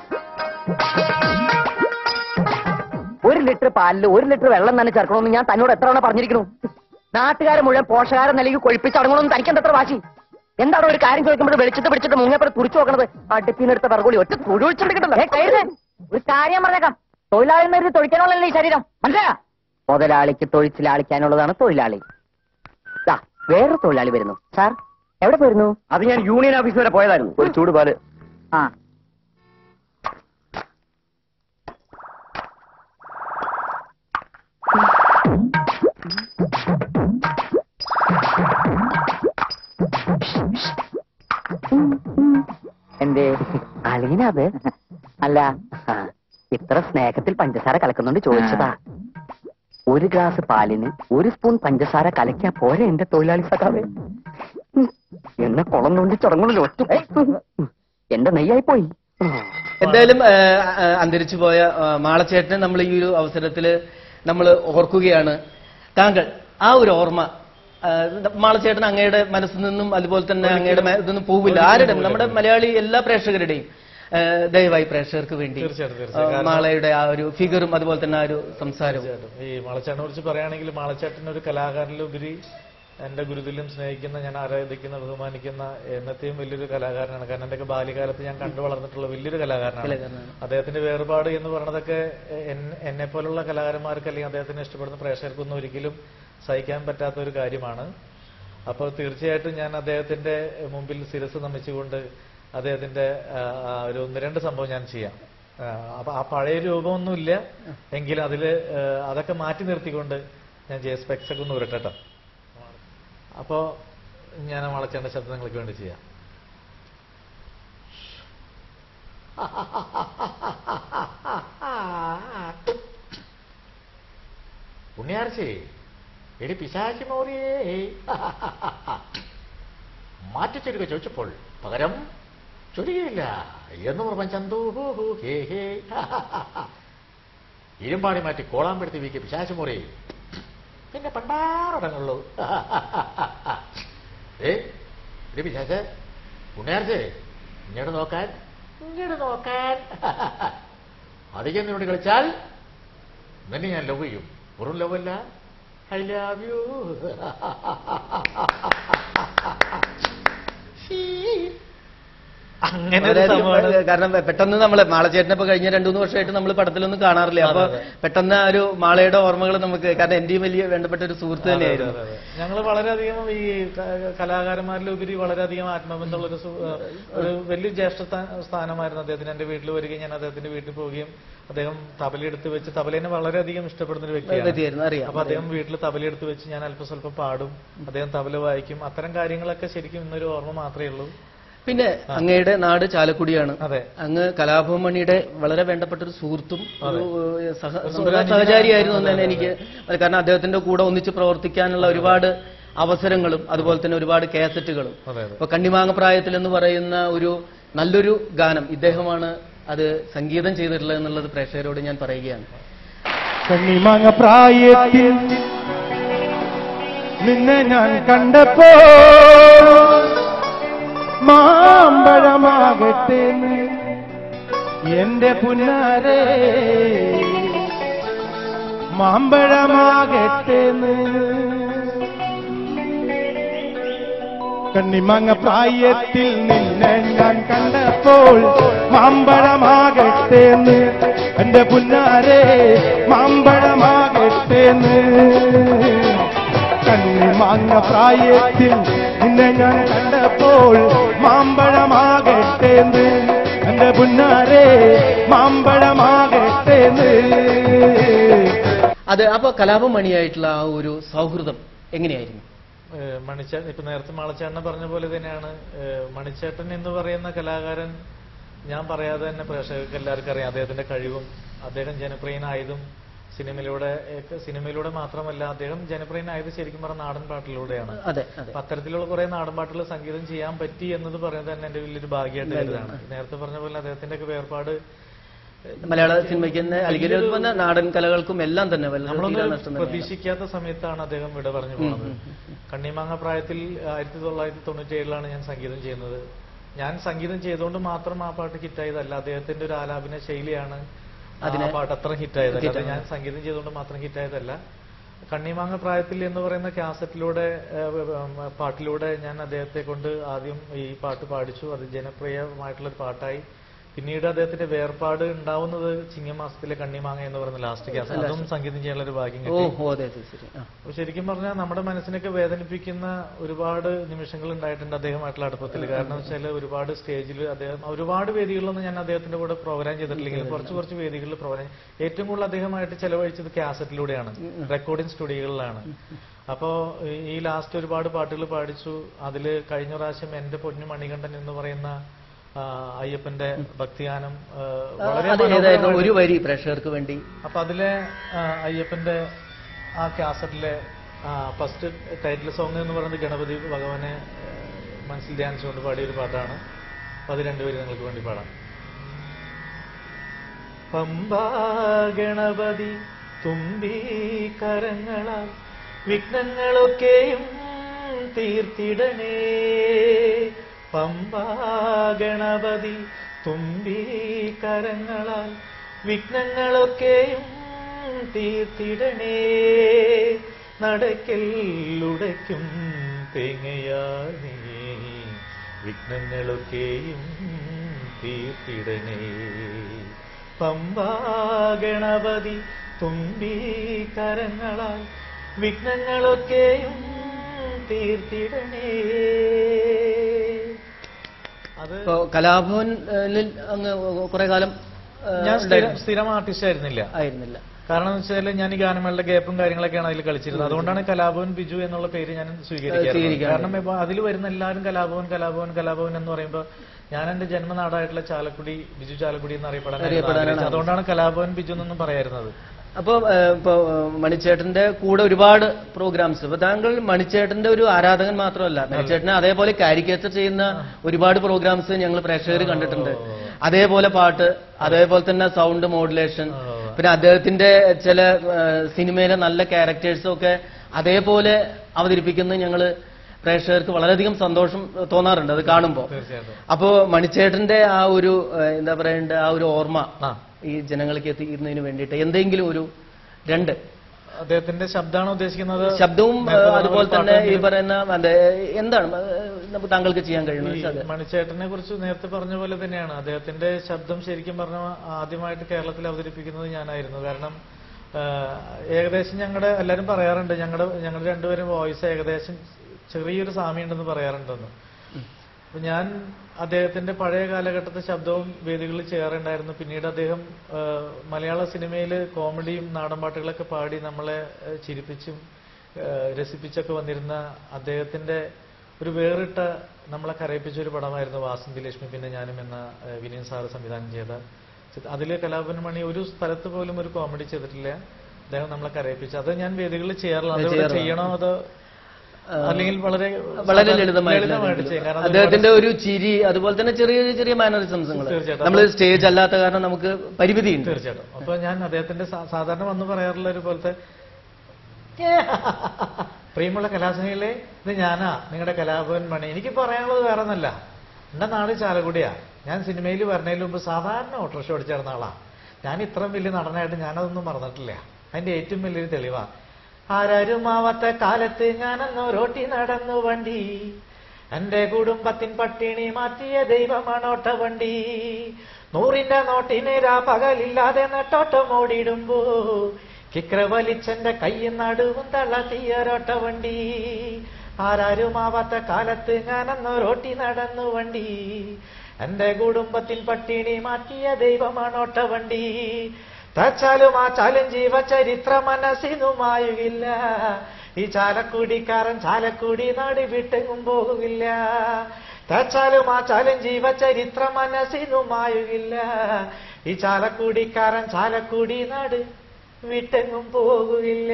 ഒരു ലിറ്റർ പാലിൽ ഒരു ലിറ്റർ വെള്ളം തന്നെ ചേർക്കണമെന്ന് ഞാൻ തന്നോട് എത്ര തവണ പറഞ്ഞിരിക്കുന്നു നാട്ടുകാരെ മുഴുവൻ പോഷകാരം നൽകി കൊഴിപ്പിച്ചടങ്ങണമെന്ന് തനിക്ക് എത്ര വാശി എന്താണ് ഒരു കാര്യം ചോദിക്കുമ്പോൾ വെളിച്ചത്ത് പിടിച്ചിട്ട് മുങ്ങപ്പുറം തുറിച്ചു നോക്കണത് അടുപ്പിന്നെടുത്ത പറകൂടി ഒറ്റ തുഴിച്ചെടുക്കണ്ടല്ലോ ഒരു കാര്യം പറഞ്ഞേക്കാം തൊഴിലാളിമാര് തൊഴിക്കാനുള്ളതല്ലേ ഈ ശരീരം മനസ്സിലാ മുതലാളിക്ക് തൊഴിച്ചിലാളിക്കാനുള്ളതാണ് തൊഴിലാളി ദാ, വേറൊരു തൊഴിലാളി വരുന്നു സാർ എവിടെ പോയിരുന്നു അത് ഞാൻ യൂണിയൻ ഓഫീസ് വരെ പോയതായിരുന്നു ഒരു ചൂട് പാല് ആ എന്തേ അലീനത് അല്ല ആ, ഇത്ര സ്നേഹത്തിൽ പഞ്ചസാര കലക്കുന്നുണ്ട് ചോദിച്ചതാ ഒരു ഗ്ലാസ് പാലിന് ഒരു സ്പൂൺ പഞ്ചസാര കലക്കിയാ പോരെ എന്റെ തൊഴിലാളി സഖാവേ ഉം, എന്നെ കുളം കൊണ്ട് ചടങ്ങുകളിൽ ഒറ്റ എന്റെ നെയ്യായി പോയി എന്തായാലും ആ, ആ, അന്തരിച്ചു പോയ ആ, മാളച്ചേട്ടനെ നമ്മൾ ഈ ഒരു അവസരത്തിൽ നമ്മൾ ഓർക്കുകയാണ് താങ്കൾ ആ ഒരു ഓർമ്മ ആ, മാളച്ചേട്ടൻ അങ്ങയുടെ മനസ്സിൽ നിന്നും അതുപോലെ തന്നെ അങ്ങയുടെ മേ- ഇതൊന്നും പോകില്ല ആരുടെ നമ്മുടെ മലയാളി എല്ലാ പ്രേക്ഷകരുടെയും ആ, ദയവായി പ്രേക്ഷകർക്ക് വേണ്ടി തീർച്ചയായിട്ടും, ആ, തീർച്ചയായും. കാരണം- മാളയുടെ ആ ഒരു ഫിഗറും അതുപോലെ തന്നെ ആ ഒരു സംസാരവും തീർച്ചയായിട്ടും ഈ മാളച്ചേട്ടനെ കുറിച്ച് പറയുകയാണെങ്കിൽ മാളച്ചേട്ടൻ ഒരു കലാകാരനിലുപരി എന്റെ ഗുരുതിലും സ്നേഹിക്കുന്ന ഞാൻ ആരാധിക്കുന്ന ബഹുമാനിക്കുന്ന എന്നത്തെയും വലിയൊരു കലാകാരനാണ് കാരണം എന്റെയൊക്കെ ബാല്യകാലത്ത് ഞാൻ കണ്ടു വളർന്നിട്ടുള്ള വലിയൊരു കലാകാരനാണ് കലാകാരനാണ്. അദ്ദേഹത്തിന്റെ വേർപാട് എന്ന് പറയുന്നതൊക്കെ എന്നെ പോലുള്ള കലാകാരന്മാർക്ക് അല്ലെങ്കിൽ അദ്ദേഹത്തിന് ഇഷ്ടപ്പെടുന്ന പ്രേക്ഷകർക്കൊന്നും ഒരിക്കലും സഹിക്കാൻ പറ്റാത്ത ഒരു കാര്യമാണ് അപ്പോൾ തീർച്ചയായിട്ടും ഞാൻ അദ്ദേഹത്തിന്റെ മുമ്പിൽ ശിരസ് നമിച്ചുകൊണ്ട് അദ്ദേഹത്തിന്റെ ആ, ആ, ഒരു ഒന്ന് രണ്ട് സംഭവം ഞാൻ ചെയ്യാം ആ, അപ്പൊ ആ പഴയ രൂപമൊന്നുമില്ല എങ്കിലും അതില് ആ, അതൊക്കെ മാറ്റി നിർത്തിക്കൊണ്ട് ഞാൻ ജെ സ്പെക്സ് ഒക്കെ ഒന്ന് ഉരുട്ടട്ടോ അപ്പോ ഞാൻ വളച്ചേണ്ട ശബ്ദം നിങ്ങൾക്ക് വേണ്ടി ചെയ്യാം ഉണ്ണിയാർച്ചേ എടി പിശാചി മോറിയേ മാറ്റിച്ചൊരുക ചോദിച്ചപ്പോൾ പകരം ചൊരികയില്ല എന്ന് പറഞ്ഞ ചന്തു ഹൂ ഹൂ ഹേ ഹേ ഇരുമ്പാടി മാറ്റി കോളാമ്പെടുത്തി വീക്കി പിശാചി മോറി പിന്നെ പണ്ടാറടങ്ങുള്ളൂ ഏ ഇത് പിശാച് ഉണ്ണിയാർച്ചേ ഇങ്ങോട്ട് നോക്കാൻ ഇങ്ങോട്ട് നോക്കാൻ അധികം നിന്നോട് കളിച്ചാൽ നിന്നെ ഞാൻ ലവ് ചെയ്യും വെറും ലവ് അല്ല ഐ ലവ് യു അങ്ങനെ ഒരു വളരെയധികം സംഭവമാണ്. കാരണം പെട്ടെന്ന് നമ്മളെ മാളച്ചേട്ടനെ ഇപ്പൊ കഴിഞ്ഞ രണ്ടു മൂന്ന് വർഷമായിട്ട് നമ്മൾ പടത്തിലൊന്നും കാണാറില്ല അപ്പൊ അതെ, പെട്ടെന്ന് ആ ഒരു മാളയുടെ ഓർമ്മകൾ നമുക്ക് കാരണം എന്റെയും വലിയ വേണ്ടപ്പെട്ട ഒരു സുഹൃത്ത് അതെ, തന്നെയായിരുന്നു അതെ, അതെ. ഞങ്ങള് വളരെയധികം ഈ ക- കലാകാരന്മാരിലുപരി വളരെയധികം ആത്മബന്ധമുള്ള ഒരു സു- ഒരു വലിയ ജ്യേഷ്ഠ സ്ഥാ- സ്ഥാനമായിരുന്നു അദ്ദേഹത്തിന് എന്റെ വീട്ടിൽ വരികയും ഞാൻ അദ്ദേഹത്തിന്റെ വീട്ടിൽ പോവുകയും അദ്ദേഹം തബലയെടുത്ത് വെച്ച് തബലേനെ വളരെയധികം ഇഷ്ടപ്പെടുന്ന ഒരു വ്യക്തിയാണ് വ്യക്തിയായിരുന്നു അറിയാം അപ്പൊ അദ്ദേഹം വീട്ടിൽ തബലയെടുത്ത് വെച്ച് ഞാൻ അല്പം സ്വല്പം പാടും അദ്ദേഹം തബല വായിക്കും അത്തരം കാര്യങ്ങളൊക്കെ ശരിക്കും ഇന്നൊരു ഓർമ്മ മാത്രമേ ഉള്ളൂ പിന്നെ അങ്ങയുടെ നാട് ചാലക്കുടിയാണ് അതെ അങ്ങ് കലാഭവൻ മണിയുടെ വളരെ വേണ്ടപ്പെട്ട ഒരു സുഹൃത്തും ഒരു ഏഹ്, സഹ ഒരു നമ്മുടെ അനുജനാണ്. സഹചാരിയായിരുന്നു എന്ന് തന്നെ അതെ, എനിക്ക് കാരണം അദ്ദേഹത്തിന്റെ കൂടെ ഒന്നിച്ച് പ്രവർത്തിക്കാനുള്ള ഒരുപാട് അവസരങ്ങളും അതുപോലെ തന്നെ ഒരുപാട് കാസറ്റുകളും അതെ അതെ ഇപ്പൊ കണ്ണിമാങ്ങ പ്രായത്തിൽ എന്ന് പറയുന്ന ഒരു നല്ലൊരു ഗാനം ഇദ്ദേഹമാണ് അത് സംഗീതം ചെയ്തിട്ടുള്ളത് എന്നുള്ളത് പ്രേക്ഷകരോട് ഞാൻ പറയുകയാണ് കണ്ണിമാങ്ങ പ്രായത്തിൽ നിന്നെ ഞാൻ കണ്ടപ്പോ മാമ്പഴമാകട്ടെ നീ എന്റെ പുന്നാരെ മാമ്പഴമാകട്ടെ നീ കണ്ണിമങ്ങ പ്രായത്തിൽ നിന്നെ ഞാൻ കണ്ടപ്പോൾ മാമ്പഴമാകട്ടെ എന്ന് എന്റെ പുന്നാരെ മാമ്പഴമാകട്ടെ എന്ന് കണ്ണിമാങ്ങ പ്രായത്തിൽ നിന്നെ ഞാൻ കണ്ടപ്പോൾ മാമ്പഴമാകട്ടെ എന്ന് എന്റെ പുന്നാരെ മാമ്പഴമാകട്ടെ എന്ന് അത് അപ്പൊ കലാഭവൻ മണിയായിട്ടുള്ള ആ ഒരു സൗഹൃദം എങ്ങനെയായിരുന്നു ഏഹ് മണിച്ചേട്ടൻ ഇപ്പൊ നേരത്തെ മാളച്ചേട്ടനെ പറഞ്ഞ പോലെ തന്നെയാണ് ഏഹ് മണിച്ചേട്ടൻ എന്ന് പറയുന്ന കലാകാരൻ ഞാൻ പറയാതെ തന്നെ പ്രേക്ഷകർക്ക് എല്ലാവർക്കും അറിയാം അദ്ദേഹത്തിന്റെ കഴിവും അദ്ദേഹം ജനപ്രിയനായതും സിനിമയിലൂടെ ഏഹ് സിനിമയിലൂടെ മാത്രമല്ല അദ്ദേഹം ജനപ്രിയനായത് ശരിക്കും പറഞ്ഞ നാടൻ പാട്ടിലൂടെയാണ് അതെ അതെ അപ്പൊ അത്തരത്തിലുള്ള കുറെ നാടൻ പാട്ടുകൾ സംഗീതം ചെയ്യാൻ പറ്റി എന്നത് പറയുന്നത് തന്നെ എന്റെ വലിയൊരു ഭാഗ്യമായിട്ട് കരുതാണ് നേരത്തെ പറഞ്ഞ പോലെ അദ്ദേഹത്തിന്റെ ഒക്കെ വേർപാട് മലയാള സിനിമയ്ക്ക് തന്നെ അല്ലെങ്കിൽ അതുപോലെ തന്നെ നാടൻ കലകൾക്കും എല്ലാം തന്നെ വല്ല നമ്മളൊന്നും തീരാനഷ്ടം തന്നെയാണ്. പ്രതീക്ഷിക്കാത്ത സമയത്താണ് അദ്ദേഹം വിട പറഞ്ഞു പോകുന്നത് കണ്ണിമാങ്ങ പ്രായത്തിൽ ആയിരത്തി തൊള്ളായിരത്തി തൊണ്ണൂറ്റി ഏഴിലാണ് ഞാൻ സംഗീതം ചെയ്യുന്നത് ഞാൻ സംഗീതം ചെയ്തുകൊണ്ട് മാത്രം ആ പാട്ട് ഹിറ്റായതല്ല അദ്ദേഹത്തിന്റെ ഒരു ആലാപന ശൈലിയാണ് ആ പാട്ട് അത്ര ഹിറ്റായത് അല്ലാതെ ഞാൻ സംഗീതം ചെയ്തുകൊണ്ട് മാത്രം ഹിറ്റായതല്ല കണ്ണിമാങ്ങ പ്രായത്തിൽ എന്ന് പറയുന്ന കാസറ്റിലൂടെ ഏഹ്, ഉം, പാട്ടിലൂടെ ഞാൻ അദ്ദേഹത്തെ കൊണ്ട് ആദ്യം ഈ പാട്ട് പാടിച്ചു അത് ജനപ്രിയമായിട്ടുള്ള ഒരു പാട്ടായി പിന്നീട് അദ്ദേഹത്തിന്റെ വേർപാട് ഉണ്ടാവുന്നത് ചിങ്ങമാസത്തിലെ കണ്ണിമാങ്ങ എന്ന് പറയുന്ന ലാസ്റ്റ് കാസറ്റ് അതും സംഗീതം ചെയ്യാനുള്ള ഒരു ഭാഗ്യം ഓ കിട്ടി ഓ അതെ അതെ ശരി ആ. അപ്പൊ ശരിക്കും പറഞ്ഞാൽ നമ്മുടെ മനസ്സിനൊക്കെ വേദനിപ്പിക്കുന്ന ഒരുപാട് നിമിഷങ്ങൾ ഉണ്ടായിട്ടുണ്ട് അദ്ദേഹമായിട്ടുള്ള അടുപ്പത്തിൽ കാരണം വെച്ചാൽ ഒരുപാട് സ്റ്റേജിൽ അദ്ദേഹം ഒരുപാട് വേദികളിലൊന്നും ഞാൻ അദ്ദേഹത്തിന്റെ കൂടെ പ്രോഗ്രാം ചെയ്തിട്ടില്ലെങ്കിൽ കുറച്ച് കുറച്ച് വേദികളിൽ പ്രോഗ്രാം ഏറ്റവും കൂടുതൽ അദ്ദേഹമായിട്ട് ചെലവഴിച്ചത് കാസറ്റിലൂടെയാണ് റെക്കോർഡിംഗ് സ്റ്റുഡിയോകളിലാണ് അപ്പോ ഈ- ഈ ലാസ്റ്റ് ഒരുപാട് പാട്ടുകൾ പാടിച്ചു അതില് കഴിഞ്ഞ പ്രാവശ്യം എന്റെ പൊന്നു മണികണ്ഠൻ എന്ന് പറയുന്ന ആ, അയ്യപ്പന്റെ ഭക്തിഗാനം ആ, വളരെ അത് ഏതായിരുന്നു മനോഹരമായിട്ട് ഒരു വരി പ്രേക്ഷകർക്ക് വേണ്ടി അപ്പൊ അതിലെ ആ, അയ്യപ്പന്റെ ആ കാസറ്റിലെ ഫസ്റ്റ് ടൈറ്റിൽ സോങ് എന്ന് പറയുന്നത് ഗണപതി ഭഗവാനെ ആ, മനസ്സിൽ ധ്യാനിച്ചുകൊണ്ട് പാടിയ ഒരു പാട്ടാണ് അപ്പൊ അത് രണ്ടുപേരും നിങ്ങൾക്ക് വേണ്ടി പാടാം പമ്പാ ഗണപതി തുമ്പി കരങ്ങളാൽ വിഘ്നങ്ങളൊക്കെയും തീർത്തിടണേ പമ്പാ ഗണപതി തുമ്പി കരങ്ങളാൽ വിഘ്നങ്ങളൊക്കെയും തീർത്തിടണേ നടക്കലുടയ്ക്കും തേങ്ങയാൽ നീ വിഘ്നങ്ങളൊക്കെയും തീർത്തിടണേ പമ്പാ ഗണപതി തുമ്പി കരങ്ങളാൽ വിഘ്നങ്ങളൊക്കെയും തീർത്തിടണേ അത് ഇപ്പോ കലാഭവനിൽ അങ്ങ് കുറെ കാലം ആ, ഞാൻ സ്ഥിരം ഉണ്ടായിരുന്നു. സ്ഥിരം ആർട്ടിസ്റ്റ് ആയിരുന്നില്ല ആയിരുന്നില്ല കാരണം എന്ന് വെച്ചാൽ ഞാൻ ഈ ഗാനമേളയുടെ ഗ്യാപ്പും കാര്യങ്ങളൊക്കെയാണ് അതിൽ കളിച്ചിരുന്നത് അതുകൊണ്ടാണ് കലാഭവൻ ബിജു എന്നുള്ള പേര് ഞാൻ സ്വീകരിക്കാറ് സ്വീകരിക്കാറ്. കാരണം ഇപ്പൊ അതിൽ വരുന്ന എല്ലാവരും കലാഭവൻ കലാഭവൻ കലാഭവൻ എന്ന് പറയുമ്പോൾ ഞാൻ എന്റെ ജന്മനാടായിട്ടുള്ള ചാലക്കുടി ബിജു ചാലക്കുടി എന്ന് അറിയപ്പെടാൻ അറിയപ്പെടാനാണ് ആഗ്രഹിച്ചത്. അതുകൊണ്ടാണ് കലാഭവൻ ബിജു എന്നൊന്നും പറയാറുന്നത് അപ്പൊ ഇപ്പൊ മണിച്ചേട്ടന്റെ കൂടെ ഒരുപാട് പ്രോഗ്രാംസ് ഇപ്പൊ താങ്കൾ മണിച്ചേട്ടന്റെ ഒരു ആരാധകൻ മാത്രമല്ല മണിച്ചേട്ടനെ അതേപോലെ കാരിക്കേച്ചർ ചെയ്യുന്ന ഒരുപാട് പ്രോഗ്രാംസ് ഞങ്ങൾ പ്രേക്ഷകർ കണ്ടിട്ടുണ്ട് അതേപോലെ പാട്ട് അതേപോലെ തന്നെ സൗണ്ട് മോഡുലേഷൻ പിന്നെ അദ്ദേഹത്തിന്റെ ചില സിനിമയിലെ നല്ല ക്യാരക്ടേഴ്സും ഒക്കെ അതേപോലെ അവതരിപ്പിക്കുന്നത് ഞങ്ങള് പ്രേക്ഷകർക്ക് വളരെയധികം സന്തോഷം തോന്നാറുണ്ട് അത് കാണുമ്പോൾ തീർച്ചയായിട്ടും അപ്പോ മണിച്ചേട്ടന്റെ ആ ഒരു ഏഹ്, എന്താ പറയണ്ട ആ ഒരു ഓർമ്മ ആ ഈ ജനങ്ങൾക്ക് എത്തിക്കുന്നതിന് വേണ്ടിയിട്ട് എന്തെങ്കിലും ഒരു രണ്ട് അദ്ദേഹത്തിന്റെ ശബ്ദമാണോ ഉദ്ദേശിക്കുന്നത് ശബ്ദവും നേരത്തെ ഏഹ്, പറഞ്ഞ അതുപോലെ പോലെ തന്നെ ഈ പാട്ടെങ്കിലും- പറയുന്ന അതെ, എന്താണ് ഏഹ്, നമുക്ക് താങ്കൾക്ക് ചെയ്യാൻ കഴിയുന്നത് ഈ അതെ. മണിച്ചേട്ടനെ കുറിച്ച് നേരത്തെ പറഞ്ഞ പോലെ തന്നെയാണ് അദ്ദേഹത്തിന്റെ ശബ്ദം ശരിക്കും പറഞ്ഞ ആദ്യമായിട്ട് കേരളത്തിൽ അവതരിപ്പിക്കുന്നത് ഞാനായിരുന്നു കാരണം ആ, ഏകദേശം ഞങ്ങളുടെ എല്ലാവരും പറയാറുണ്ട് ഞങ്ങളുടെ ഞങ്ങളുടെ രണ്ടുപേരും വോയിസ് ഏകദേശം ചെറിയൊരു സാമ്യമുണ്ടെന്ന് പറയാറുണ്ടെന്ന് അപ്പൊ ഞാൻ അദ്ദേഹത്തിന്റെ പഴയ കാലഘട്ടത്തെ ശബ്ദവും വേദികളിൽ ചെയ്യാറുണ്ടായിരുന്നു പിന്നീട് അദ്ദേഹം ആ, മലയാള സിനിമയിൽ കോമഡിയും നാടൻപാട്ടുകളൊക്കെ പാടി നമ്മളെ ആ, ചിരിപ്പിച്ചും ആ, രസിപ്പിച്ചൊക്കെ വന്നിരുന്ന അദ്ദേഹത്തിന്റെ ഒരു വേറിട്ട നമ്മളെ കരയിപ്പിച്ച ഒരു പടമായിരുന്നു വാസന്തി ലക്ഷ്മി പിന്നെ ഞാനും എന്ന ആ, വിനയൻ സാറ് സംവിധാനം ചെയ്ത ചിത്ര- അതിലെ കലാപന മണി ഒരു സ്ഥലത്ത് പോലും ഒരു കോമഡി ചെയ്തിട്ടില്ല അദ്ദേഹം നമ്മളെ കരയിപ്പിച്ചു അത് ഞാൻ വേദികളിൽ ചെയ്യാറില്ല അത് ഇവിടെ ചെയ്യാറില്ല. ചെയ്യണോ അതോ അല്ലെങ്കിൽ വളരെ വളരെ സാധാരണ- ലളിതമായിട്ട് ലളിതമായിട്ട് ചെയ്യും കാരണം അത് അദ്ദേഹത്തിന്റെ ഒരു ചിരി അതുപോലെ തന്നെ ചെറിയ ചെറിയ മാനറിസംസങ്ങൾ തീർച്ചയായിട്ടും. നമ്മൾ സ്റ്റേജ് അല്ലാത്ത കാരണം നമുക്ക് പരിമിതിയുണ്ട് തീർച്ചയായിട്ടും അപ്പൊ ഞാൻ അദ്ദേഹത്തിന്റെ സാ- സാധാരണ വന്ന് പറയാറുള്ള ഒരു പോലത്തെ പ്രിയമുള്ള കലാസ്നേഹികളെ ഇത് ഞാനാ നിങ്ങളുടെ കലാഭവൻ മണി എനിക്ക് പറയാനുള്ളത് വേറെ ഒന്നല്ല എന്റെ നാട് ചാലക്കുടിയാ ഞാൻ സിനിമയിൽ വരുന്നതിന് മുമ്പ് സാധാരണ ഓട്ടോറിക്ഷ ഓടിച്ചിരുന്ന ആളാ ഞാൻ ഇത്രയും വലിയ നടനായിട്ട് ഞാനതൊന്നും മറന്നിട്ടില്ല അതിന്റെ ഏറ്റവും വലിയൊരു തെളിവാ ആരാരുമാവാത്ത കാലത്ത് ഞാനന്ന് റോട്ടി നടന്നു വണ്ടി എന്റെ കുടുംബത്തിൻ പട്ടിണി മാറ്റിയ ദൈവമാണോട്ട വണ്ടി നൂറിന്റെ നോട്ടിന് രാ പകലില്ലാതെ നെട്ടോട്ടം ഓടിയിടുമ്പോ കിക്ര വലിച്ചെന്റെ കയ്യിൽ നടുവും തള്ളത്തിയൊരോട്ട വണ്ടി ആരാരുമാവാത്ത കാലത്ത് ഞാനന്ന് റോട്ടി നടന്നു വണ്ടി എന്റെ കുടുംബത്തിൻ പട്ടിണി മാറ്റിയ ദൈവമാണോട്ട വണ്ടി തച്ചാലും ആ ചാലും ജീവചരിത്ര മനസ്സിനുമായുകില്ല ഈ ചാലക്കുടിക്കാരൻ ചാലക്കുടി നാട് വിട്ടെങ്ങും പോകുകില്ല തച്ചാലും ആ ചാലും ജീവചരിത്ര മനസ്സിനുമായുകില്ല ഈ ചാലക്കുടിക്കാരൻ ചാലക്കുടി നാട് വിട്ടെങ്ങും പോകുകില്ല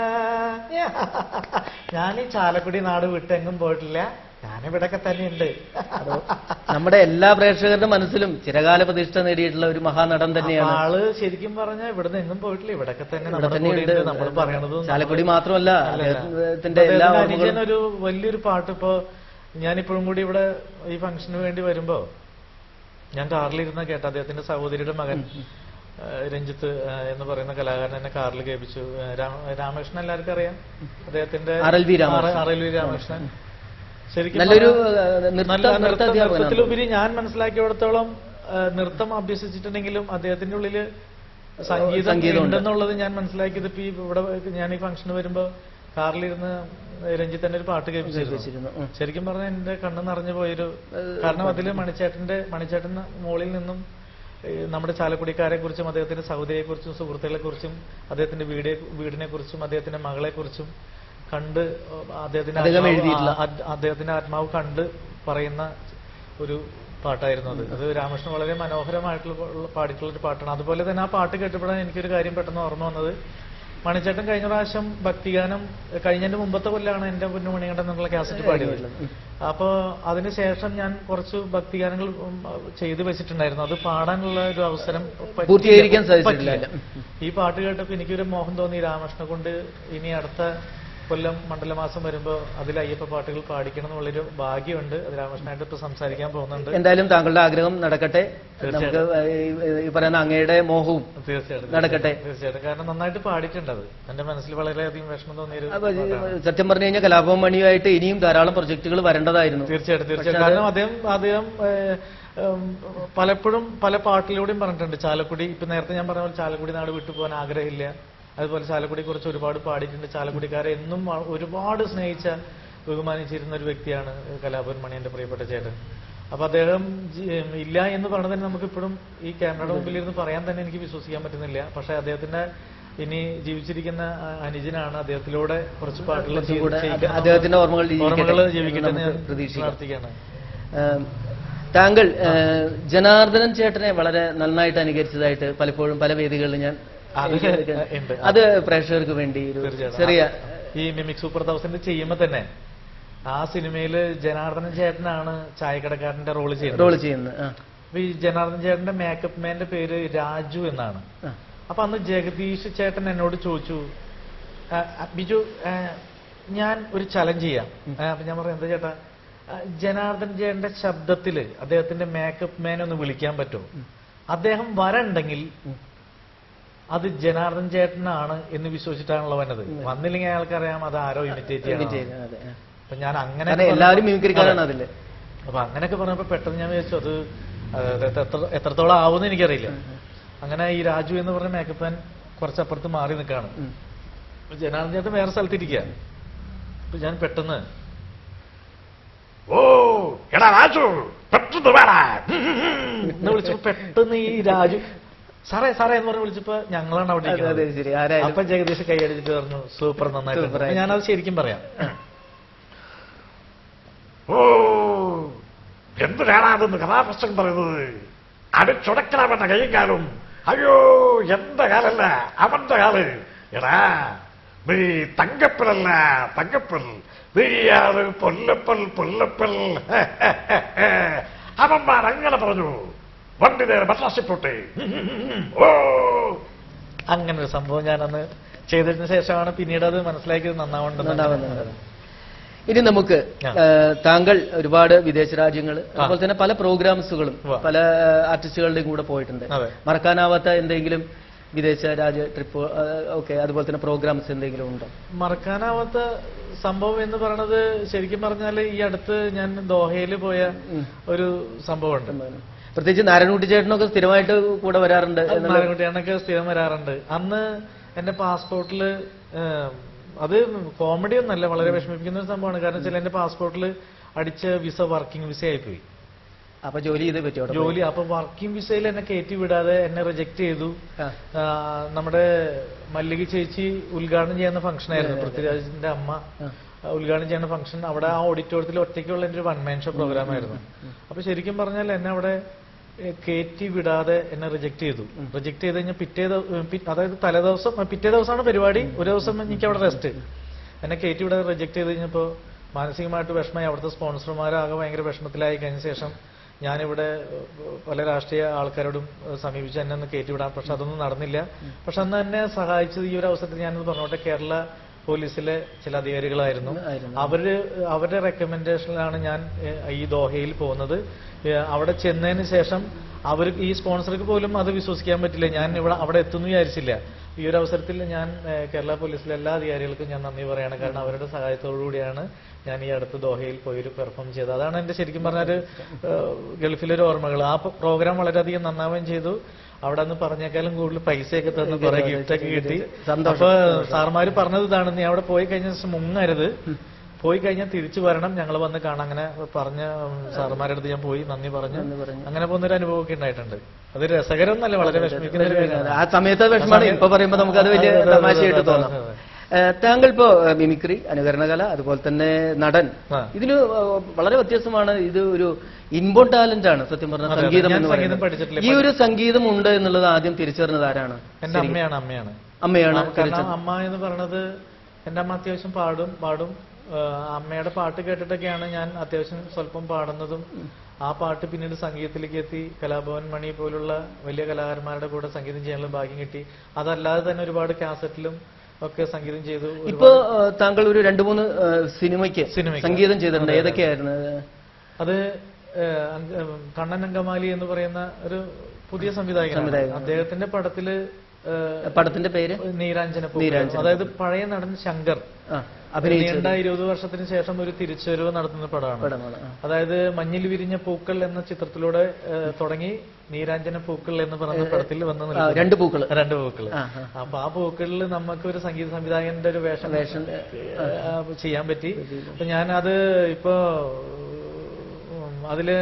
ഞാൻ ഈ ചാലക്കുടി നാട് വിട്ടെങ്ങും പോയിട്ടില്ല ഞാനിവിടൊക്കെ തന്നെ ഉണ്ട് നമ്മുടെ എല്ലാ പ്രേക്ഷകരുടെ മനസ്സിലും ചിരകാല പ്രതിഷ്ഠ നേടിയിട്ടുള്ള ഒരു മഹാനടൻ തന്നെയാണ് ആള് ശരിക്കും പറഞ്ഞാൽ ഇവിടുന്ന് എങ്ങും പോയിട്ടില്ല ഇവിടൊക്കെ തന്നെ ഇവിടെ നമ്മുടെ തന്നെയുണ്ട്. കൂടെയുണ്ട്. നമ്മൾ പറയണതും ചാലക്കുടി മാത്രമല്ല അല്ലല്ല. അദ്ദേഹത്തിന്റെ എല്ലാ അദ്ദേഹത്തിന്റെ ഓർമ്മകളും അനുജൻ ഒരു വലിയൊരു പാട്ട് ഇപ്പോ ഞാനിപ്പോഴും കൂടി ഇവിടെ ഈ ഫംഗ്ഷന് വേണ്ടി വരുമ്പോ ഞാൻ കാറിലിരുന്ന കേട്ട അദ്ദേഹത്തിന്റെ സഹോദരിയുടെ മകൻ ആ, രഞ്ജിത്ത് ആ, എന്ന് പറയുന്ന കലാകാരൻ എന്നെ കാറിൽ കേൾപ്പിച്ചു ആ, രാമ- രാമകൃഷ്ണൻ എല്ലാവർക്കും അറിയാം അദ്ദേഹത്തിന്റെ RLV Ramakrishnan. R L V Ramakrishnan ശരിക്കും നല്ലൊരു പറഞ്ഞാൽ ആ, നൃത്ത നല്ല നൃത്ത നൃത്താധ്യാപകനാണ്. നൃത്തത്തിലുപരി ഞാൻ മനസ്സിലാക്കിയിടത്തോളം ആ, നൃത്തം അഭ്യസിച്ചിട്ടുണ്ടെങ്കിലും അദ്ദേഹത്തിന്റെ ഉള്ളില് സംഗീതം സംഗീതമുണ്ട്. ഉണ്ടെന്നുള്ളത് ഞാൻ മനസ്സിലാക്കിയത് ഇപ്പൊ ഈ ഇവിടെ ഞാൻ ഈ ഫംഗ്ഷന് വരുമ്പോ കാറിലിരുന്ന് രഞ്ജിത്തന്റെ ഒരു പാട്ട് കേൾപ്പിച്ചിരുന്നു കേൾപ്പിച്ചിരുന്നു. ഉം. ശരിക്കും പറഞ്ഞാൽ എന്റെ കണ്ണ് നിറഞ്ഞു പോയൊരു കാരണം അതില് മണിച്ചേട്ടന്റെ മണിച്ചേട്ടൻ മുകളിൽ നിന്നും ഏ, നമ്മുടെ ചാലക്കുടിക്കാരെ കുറിച്ചും അദ്ദേഹത്തിന്റെ സഹോദരിയെ കുറിച്ചും സുഹൃത്തുക്കളെ കുറിച്ചും അദ്ദേഹത്തിന്റെ വീടെ വീടിനെ കുറിച്ചും അദ്ദേഹത്തിന്റെ മകളെ കുറിച്ചും കണ്ട് അദ്ദേഹത്തിന്റെ അദ്ദേഹം ആത്മാവ് എഴുതിയിട്ടുള്ള. ആ, ആ, അദ്ദേഹത്തിന്റെ ആത്മാവ് കണ്ട് പറയുന്ന ഒരു പാട്ടായിരുന്നു അത് അത് രാമകൃഷ്ണൻ വളരെ മനോഹരമായിട്ടുള്ള ഉള്ള പാടിയിട്ടുള്ള ഒരു പാട്ടാണ് അതുപോലെ തന്നെ ആ പാട്ട് കേട്ടപ്പോഴാണ് എനിക്കൊരു കാര്യം പെട്ടെന്ന് ഓർമ്മ വന്നത് മണിച്ചേട്ടൻ കഴിഞ്ഞ പ്രാവശ്യം ഭക്തിഗാനം കഴിഞ്ഞതിന്റെ മുമ്പത്തെ കൊല്ലാണ് എന്റെ പൊന്നു മണികണ്ഠൻ എന്നുള്ള കാസറ്റ് പാടിയത് അപ്പോ അതിനുശേഷം ഞാൻ കുറച്ച് ഭക്തിഗാനങ്ങൾ ഉം, ചെയ്തു വെച്ചിട്ടുണ്ടായിരുന്നു അത് പാടാനുള്ള ഒരു അവസരം പറ്റിയില്ല. പൂർത്തീകരിക്കാൻ സാധിച്ചിട്ടില്ല. പറ്റില്ല. ഈ പാട്ട് കേട്ടപ്പോ എനിക്കൊരു മോഹം തോന്നി രാമകൃഷ്ണനെ കൊണ്ട് ഇനി അടുത്ത കൊല്ലം മണ്ഡലമാസം വരുമ്പോ അതിൽ അയ്യപ്പ പാട്ടുകൾ പാടിക്കണം എന്നുള്ളൊരു ഭാഗ്യമുണ്ട് അത് രാമകൃഷ്ണനായിട്ട് ഇപ്പൊ സംസാരിക്കാൻ പോകുന്നുണ്ട് എന്തായാലും താങ്കളുടെ ആഗ്രഹം നടക്കട്ടെ നമുക്ക് തീർച്ചയായിട്ടും. ഈ- ഈ പറയുന്ന അങ്ങയുടെ മോഹവും തീർച്ചയായിട്ടും നടക്കട്ടെ. തീർച്ചയായിട്ടും കാരണം നന്നായിട്ട് പാടിയിട്ടുണ്ട് അത് എന്റെ മനസ്സിൽ വളരെയധികം വിഷമം തോന്നിയൊരു അപ്പൊ ഈ പാട്ടാണ്. സത്യം പറഞ്ഞു കഴിഞ്ഞാൽ കലാഭവൻ മണിയുമായിട്ട് ഇനിയും ധാരാളം പ്രൊജക്ടുകൾ വരേണ്ടതായിരുന്നു തീർച്ചയായിട്ടും പക്ഷേ തീർച്ചയായിട്ടും അത് കാരണം അദ്ദേഹം അദ്ദേഹം ഏഹ്, ഉം, പലപ്പോഴും പല പാട്ടിലൂടെയും പറഞ്ഞിട്ടുണ്ട് ചാലക്കുടി ഇപ്പൊ നേരത്തെ ഞാൻ പറഞ്ഞ പോലെ ചാലക്കുടി നാട് വിട്ടു പോകാൻ ആഗ്രഹമില്ല അതുപോലെ ചാലക്കുടിയെ കുറിച്ച് ഒരുപാട് പാടിയിട്ടുണ്ട് ചാലക്കുടിക്കാരെ എന്നും വ- ഒരുപാട് സ്നേഹിച്ച ബഹുമാനിച്ചിരുന്ന ഒരു വ്യക്തിയാണ് കലാഭവൻ മണി എന്റെ പ്രിയപ്പെട്ട ചേട്ടൻ അപ്പൊ അദ്ദേഹം ജി- ഇല്ല എന്ന് പറഞ്ഞത് തന്നെ നമുക്ക് ഇപ്പോഴും ഈ ക്യാമറയുടെ മുമ്പിൽ ഇരുന്ന് പറയാൻ തന്നെ എനിക്ക് വിശ്വസിക്കാൻ പറ്റുന്നില്ല പക്ഷെ അദ്ദേഹത്തിന്റെ ഇനി ജീവിച്ചിരിക്കുന്ന അ- അനുജനാണ് അദ്ദേഹത്തിലൂടെ കുറച്ച് പാട്ടുകൾ കുറച്ചും കൂടെ ചെയ്യിക്കണം എന്നുള്ള- അദ്ദേഹത്തിന്റെ ഓർമ്മകൾ ജീവിക്കട്ടെ ഓർമ്മകൾ എന്ന് ജീവിക്കട്ടെ എന്ന് നമുക്ക് ഞാൻ പ്രതീക്ഷിക്കാം. പ്രാർത്ഥിക്കുകയാണ് ഏം, താങ്കൾ ഏഹ്, ജനാർദ്ദനൻ ചേട്ടനെ വളരെ നന്നായിട്ട് അനുകരിച്ചതായിട്ട് പലപ്പോഴും പല വേദികളിലും ഞാൻ അത് എനിക്ക് ഉണ്ട്. അത് പ്രേക്ഷകർക്ക് വേണ്ടി ഒരു തീർച്ചയായിട്ടും. ചെറിയ ഈ മിമിക് സൂപ്പർ തൗസൻഡ് ചെയ്യുമ്പോ തന്നെ ആ സിനിമയില് ജനാർദ്ദനൻ ചേട്ടനാണ് ചായക്കടക്കാരന്റെ റോള് ചെയ്യുന്നത് റോൾ ചെയ്യുന്നത് ആ, അപ്പൊ ഈ ജനാർദ്ദൻ ചേട്ടന്റെ മേക്കപ്പ് മാന്റെ പേര് രാജു എന്നാണ് ആ. അപ്പൊ അന്ന് ജഗദീഷ് ചേട്ടൻ എന്നോട് ചോദിച്ചു "ആ, ആ, ബിജു ആ, ഞാൻ ഒരു ചലഞ്ച് ചെയ്യാം ആ, അപ്പൊ ഞാൻ പറഞ്ഞു എന്താ ചേട്ടാ ആ, ജനാർദ്ദൻ ചേട്ടന്റെ ശബ്ദത്തില് അദ്ദേഹത്തിന്റെ മേക്കപ്പ് മാനെ ഒന്ന് വിളിക്കാൻ പറ്റുമോ അദ്ദേഹം വരണ്ടെങ്കിൽ അത് ജനാർദ്ദൻ ചേട്ടനാണ് എന്ന് വിശ്വസിച്ചിട്ടാണല്ലോ വന്നത് വന്നില്ലെങ്കിൽ അയാൾക്കറിയാം അത് ആരോ ഇമിറ്റേറ്റ് Imitate ചെയ്യണം ചെയ്യണം, അതെ, ആ. അപ്പൊ ഞാൻ അങ്ങനെ കാരണം എല്ലാവരും മിമിക്രിക്കാരാണ് അതില് അപ്പൊ അങ്ങനെയൊക്കെ പറഞ്ഞപ്പോ പെട്ടെന്ന് ഞാൻ വിചാരിച്ചു അത് അത് എത്ര- എത്രത്തോളം ആവുമെന്ന് എനിക്കറിയില്ല അങ്ങനെ ഈ രാജു എന്ന് പറഞ്ഞ മേക്കപ്പ് മാൻ കുറച്ചപ്പുറത്ത് മാറി നിൽക്കാണ് ഉം. അപ്പൊ ജനാർദ്ദൻ ചേട്ടൻ വേറെ സ്ഥലത്തിരിക്കുക അപ്പൊ ഞാൻ പെട്ടെന്ന് ഓ എടാ രാജു പെട്ടെന്ന് വേടാ എന്ന് വിളിച്ചപ്പോ പെട്ടെന്ന് ഈ രാജു സാറേ സാറേ എന്ന് പറഞ്ഞ് വിളിച്ചപ്പോ ഞങ്ങളാണ് അവിടെ അതെ, അതെ, ഇരിക്കുന്നത്. ശരി. ആരായാലും- അപ്പൊ ജഗദീഷ് കൈയടിച്ചിട്ട് പറഞ്ഞു സൂപ്പർ നന്നായിട്ട് സൂപ്പറായി. ഞാനത് ശരിക്കും പറയാം ഓ എന്തിനാണ് അതെന്ന് കഥാപ്രസംഗം പറയുന്നത് അടിച്ചുടക്കലാവന്റെ കൈയും കാലും അയ്യോ എന്റെ കാലല്ല അവന്റെ കാല് എടാ നീ തങ്കപ്പനല്ല തങ്കപ്പൻ നീയാണ് പൊല്ലപ്പൽ പൊല്ലപ്പൽ അവന്മാർ അങ്ങനെ പറഞ്ഞു വണ്ടി നേരെ മദ്രാസിൽ പോട്ടെ ഓ അങ്ങനെ ഒരു സംഭവം ഞാനന്ന് ചെയ്തതിന് ശേഷമാണ് പിന്നീട് അത് മനസ്സിലാക്കിയത് നന്നാവേണ്ടത് നന്നാവുന്നത്. ഇനി നമുക്ക് ആ. ഏഹ്, താങ്കൾ ഒരുപാട് വിദേശ രാജ്യങ്ങൾ അതുപോലെ തന്നെ പല പ്രോഗ്രാംസുകളും ഉവ്വ. പല ആർട്ടിസ്റ്റുകളുടെയും കൂടെ പോയിട്ടുണ്ട് അതെ. മറക്കാനാവാത്ത എന്തെങ്കിലും വിദേശ രാജ്യ ട്രിപ്പ് ഓക്കെ അതുപോലെ തന്നെ പ്രോഗ്രാംസ് എന്തെങ്കിലും ഉണ്ടോ മറക്കാനാവാത്ത സംഭവം എന്ന് പറയണത് ശരിക്കും പറഞ്ഞാൽ ഈ അടുത്ത് ഞാൻ ദോഹയിൽ പോയ ഉം. ഒരു സംഭവമുണ്ട് പ്രത്യേകിച്ച് നാരായണകുട്ടി ചേട്ടനൊക്കെ സ്ഥിരമായിട്ട് കൂടെ വരാറുണ്ട് എന്നുള്ള നാരായണകുട്ടിയാണൊക്കെ സ്ഥിരം വരാറുണ്ട് അന്ന് എന്റെ പാസ്പോർട്ടില് അത് കോമഡി ഒന്നല്ല വളരെ വിഷമിപ്പിക്കുന്ന ഒരു സംഭവമാണ് കാരണം വെച്ചാൽ എന്റെ പാസ്പോർട്ടിൽ അടിച്ച വിസ വർക്കിംഗ് വിസ ആയിപ്പോയി അപ്പൊ ജോലി ചെയ്ത് പറ്റുമോ അവിടെ ജോലി അപ്പൊ വർക്കിംഗ് വിസയിൽ എന്നെ കയറ്റി വിടാതെ എന്നെ റിജക്ട് ചെയ്തു ആ. ആ, നമ്മുടെ മല്ലിക ചേച്ചി ഉദ്ഘാടനം ചെയ്യുന്ന ഫംഗ്ഷൻ ആയിരുന്നു പൃഥ്വിരാജിന്റെ അമ്മ ആ. ആ, ഉദ്ഘാടനം ചെയ്യുന്ന ഫംഗ്ഷൻ അവിടെ ആ ഓഡിറ്റോറിയത്തിൽ ഒറ്റയ്ക്കുള്ള എന്റെ ഒരു വൺ മാൻ ഷോ പ്രോഗ്രാം ആയിരുന്നു അപ്പൊ ശരിക്കും പറഞ്ഞാൽ എന്നെ അവിടെ ഏ, കയറ്റി വിടാതെ എന്നെ റിജക്ട് ചെയ്തു റിജക്ട് ചെയ്ത് കഴിഞ്ഞാൽ പിറ്റേ ദിവ- ഏ, പി- അതായത് തലേദിവസം ആ, പിറ്റേ ദിവസമാണ് പരിപാടി ഒരു ദിവസം എനിക്ക് അവിടെ റെസ്റ്റ് എന്നെ കയറ്റി വിടാതെ റിജക്ട് ചെയ്ത് കഴിഞ്ഞപ്പോ മാനസികമായിട്ട് വിഷമമായി അവിടുത്തെ സ്പോൺസർമാരാകെ ഭയങ്കര വിഷമത്തിലായി കഴിഞ്ഞ ശേഷം ഞാനിവിടെ ഏഹ്, പല രാഷ്ട്രീയ ആൾക്കാരോടും ഏഹ്, സമീപിച്ച് എന്നെ ഒന്ന് കയറ്റിവിടാം പക്ഷെ അതൊന്നും നടന്നില്ല പക്ഷെ അന്ന് എന്നെ സഹായിച്ചത് ഈ ഒരു അവസരത്തിൽ ഞാനത് പറഞ്ഞോട്ടെ കേരള പോലീസിലെ ചില അധികാരികളായിരുന്നു ആയിരുന്നു. അവര് അവരുടെ റെക്കമെൻഡേഷനിലാണ് ഞാൻ ഏഹ്, ഈ ദോഹയിൽ പോകുന്നത് ഏഹ്, അവിടെ ചെന്നതിന് ശേഷം അവർ ഈ സ്പോൺസർക്ക് പോലും അത് വിശ്വസിക്കാൻ പറ്റില്ല ഞാൻ ഇവിടെ അവിടെ എത്തുന്നു വിചാരിച്ചില്ല ഈ ഒരു അവസരത്തിൽ ഞാൻ ഏഹ്, കേരള പോലീസിലെ എല്ലാ അധികാരികൾക്കും ഞാൻ നന്ദി പറയാണ് കാരണം അവരുടെ സഹായത്തോടു കൂടിയാണ് ഞാൻ ഈ അടുത്ത് ദോഹയിൽ പോയി ഒരു പെർഫോം ചെയ്തത് അതാണ് എന്റെ ശരിക്കും പറഞ്ഞാൽ ഗൾഫിലെ ഒരു ഓർമ്മകൾ ആ പ്രോഗ്രാം വളരെയധികം നന്നാവുകയും ചെയ്തു അവിടെ നിന്ന് പറഞ്ഞേക്കാളും കൂടുതൽ പൈസയൊക്കെ തന്നു കുറെ ഗിഫ്റ്റ് ഒക്കെ കിട്ടി സന്തോഷം. അപ്പൊ സാർമാര് പറഞ്ഞത് ഇതാണ് നീ അവിടെ പോയി കഴിഞ്ഞ ദിവസം മുങ്ങരുത് പോയി കഴിഞ്ഞാൽ തിരിച്ചു വരണം ഞങ്ങൾ വന്ന് കാണാം അങ്ങനെ പറഞ്ഞ ഉം, സാറുമാരുടെ അടുത്ത് ഞാൻ പോയി നന്ദി പറഞ്ഞു നന്ദി പറഞ്ഞു. അങ്ങനെ പോകുന്ന ഒരു അനുഭവമൊക്കെ ഉണ്ടായിട്ടുണ്ട് അത് രസകരം എന്നല്ല വളരെ വിഷമിക്കുന്ന ഒരു കാര്യമാണ്. ആ സമയത്ത് വിഷമാണ് ഇപ്പൊ പറയുമ്പോ നമുക്ക് അത് വലിയ അതെ, അതെ, തമാശയായിട്ട് അതെ, തോന്നാം അതെ, അതെ. ഏഹ്, താങ്കൾ ഇപ്പോ ഏഹ്, മിമിക്രി അനുകരണകല അതുപോലെ തന്നെ നടൻ ആ. ഇതില് ഏഹ്, വളരെ വ്യത്യസ്തമാണ് ഇത് ഒരു ഇൻബോൺ ടാലന്റ് ആണ് സത്യം പറഞ്ഞ അതെ, അതെ. സംഗീതം ഞാൻ എന്ന് സംഗീതം പറയുന്നത് പഠിച്ചിട്ടില്ല. ഈ ഒരു സംഗീതം ഉണ്ട് എന്നുള്ളത് ആദ്യം തിരിച്ചറിഞ്ഞത് ആരാണ് എന്റെ അമ്മയാണ് അമ്മയാണ് അമ്മയാണ് ആ, കാരണം തിരിച്ചത്. അമ്മ എന്ന് പറയണത് എന്റെ അമ്മ അത്യാവശ്യം പാടും പാടും ആ, അമ്മയുടെ പാട്ട് കേട്ടിട്ടൊക്കെയാണ് ഞാൻ അത്യാവശ്യം സ്വല്പം പാടുന്നതും ആ പാട്ട് പിന്നീട് സംഗീതത്തിലേക്ക് എത്തി കലാഭവൻ മണി പോലുള്ള വലിയ കലാകാരന്മാരുടെ കൂടെ സംഗീതം ചെയ്യാനുള്ള ഭാഗ്യം കിട്ടി അതല്ലാതെ തന്നെ ഒരുപാട് കാസറ്റിലും ഒക്കെ സംഗീതം ചെയ്തു ഇപ്പൊ ആ, താങ്കൾ ഒരു രണ്ടു മൂന്ന് ആ, സിനിമയ്ക്ക് സിനിമയ്ക്ക്. സംഗീതം ചെയ്തിട്ടുണ്ട് അതെ, അതെ. ഏതൊക്കെയായിരുന്നു അത് ഏഹ്, അങ്- ഏഹ്, കണ്ണൻ അങ്കമാലി എന്ന് പറയുന്ന ഒരു പുതിയ സംവിധായകനാണ് സംവിധായകൻ. അദ്ദേഹത്തിന്റെ പടത്തില് ഏഹ്, പടത്തിന്റെ പേര് നീരാഞ്ജന പൂക്കൾ. നീരാഞ്ജന അതായത് പഴയ നടൻ ശങ്കർ ആ, അഭിനയിച്ചത് നീണ്ട ഇരുപത് വർഷത്തിന് ശേഷം ഒരു തിരിച്ചുവരവ് നടത്തുന്ന പടമാണ് പടമാണ് ആ. അതായത് മഞ്ഞിൽ വിരിഞ്ഞ പൂക്കൾ എന്ന ചിത്രത്തിലൂടെ ഏഹ്, തുടങ്ങി നീരാഞ്ജന പൂക്കൾ എന്ന് പറയുന്ന പടത്തിൽ വന്ന് ആ, നിൽക്കുന്നു. രണ്ട് പൂക്കള് രണ്ട് പൂക്കള് ആ, ആ. അപ്പൊ ആ പൂക്കളിൽ നമുക്ക് ഒരു സംഗീത സംവിധായകന്റെ ഒരു വേഷം വേഷം, ഏഹ്, ചെയ്യാൻ പറ്റി അപ്പൊ ഞാനത് ഇപ്പോ ഉം, അതില്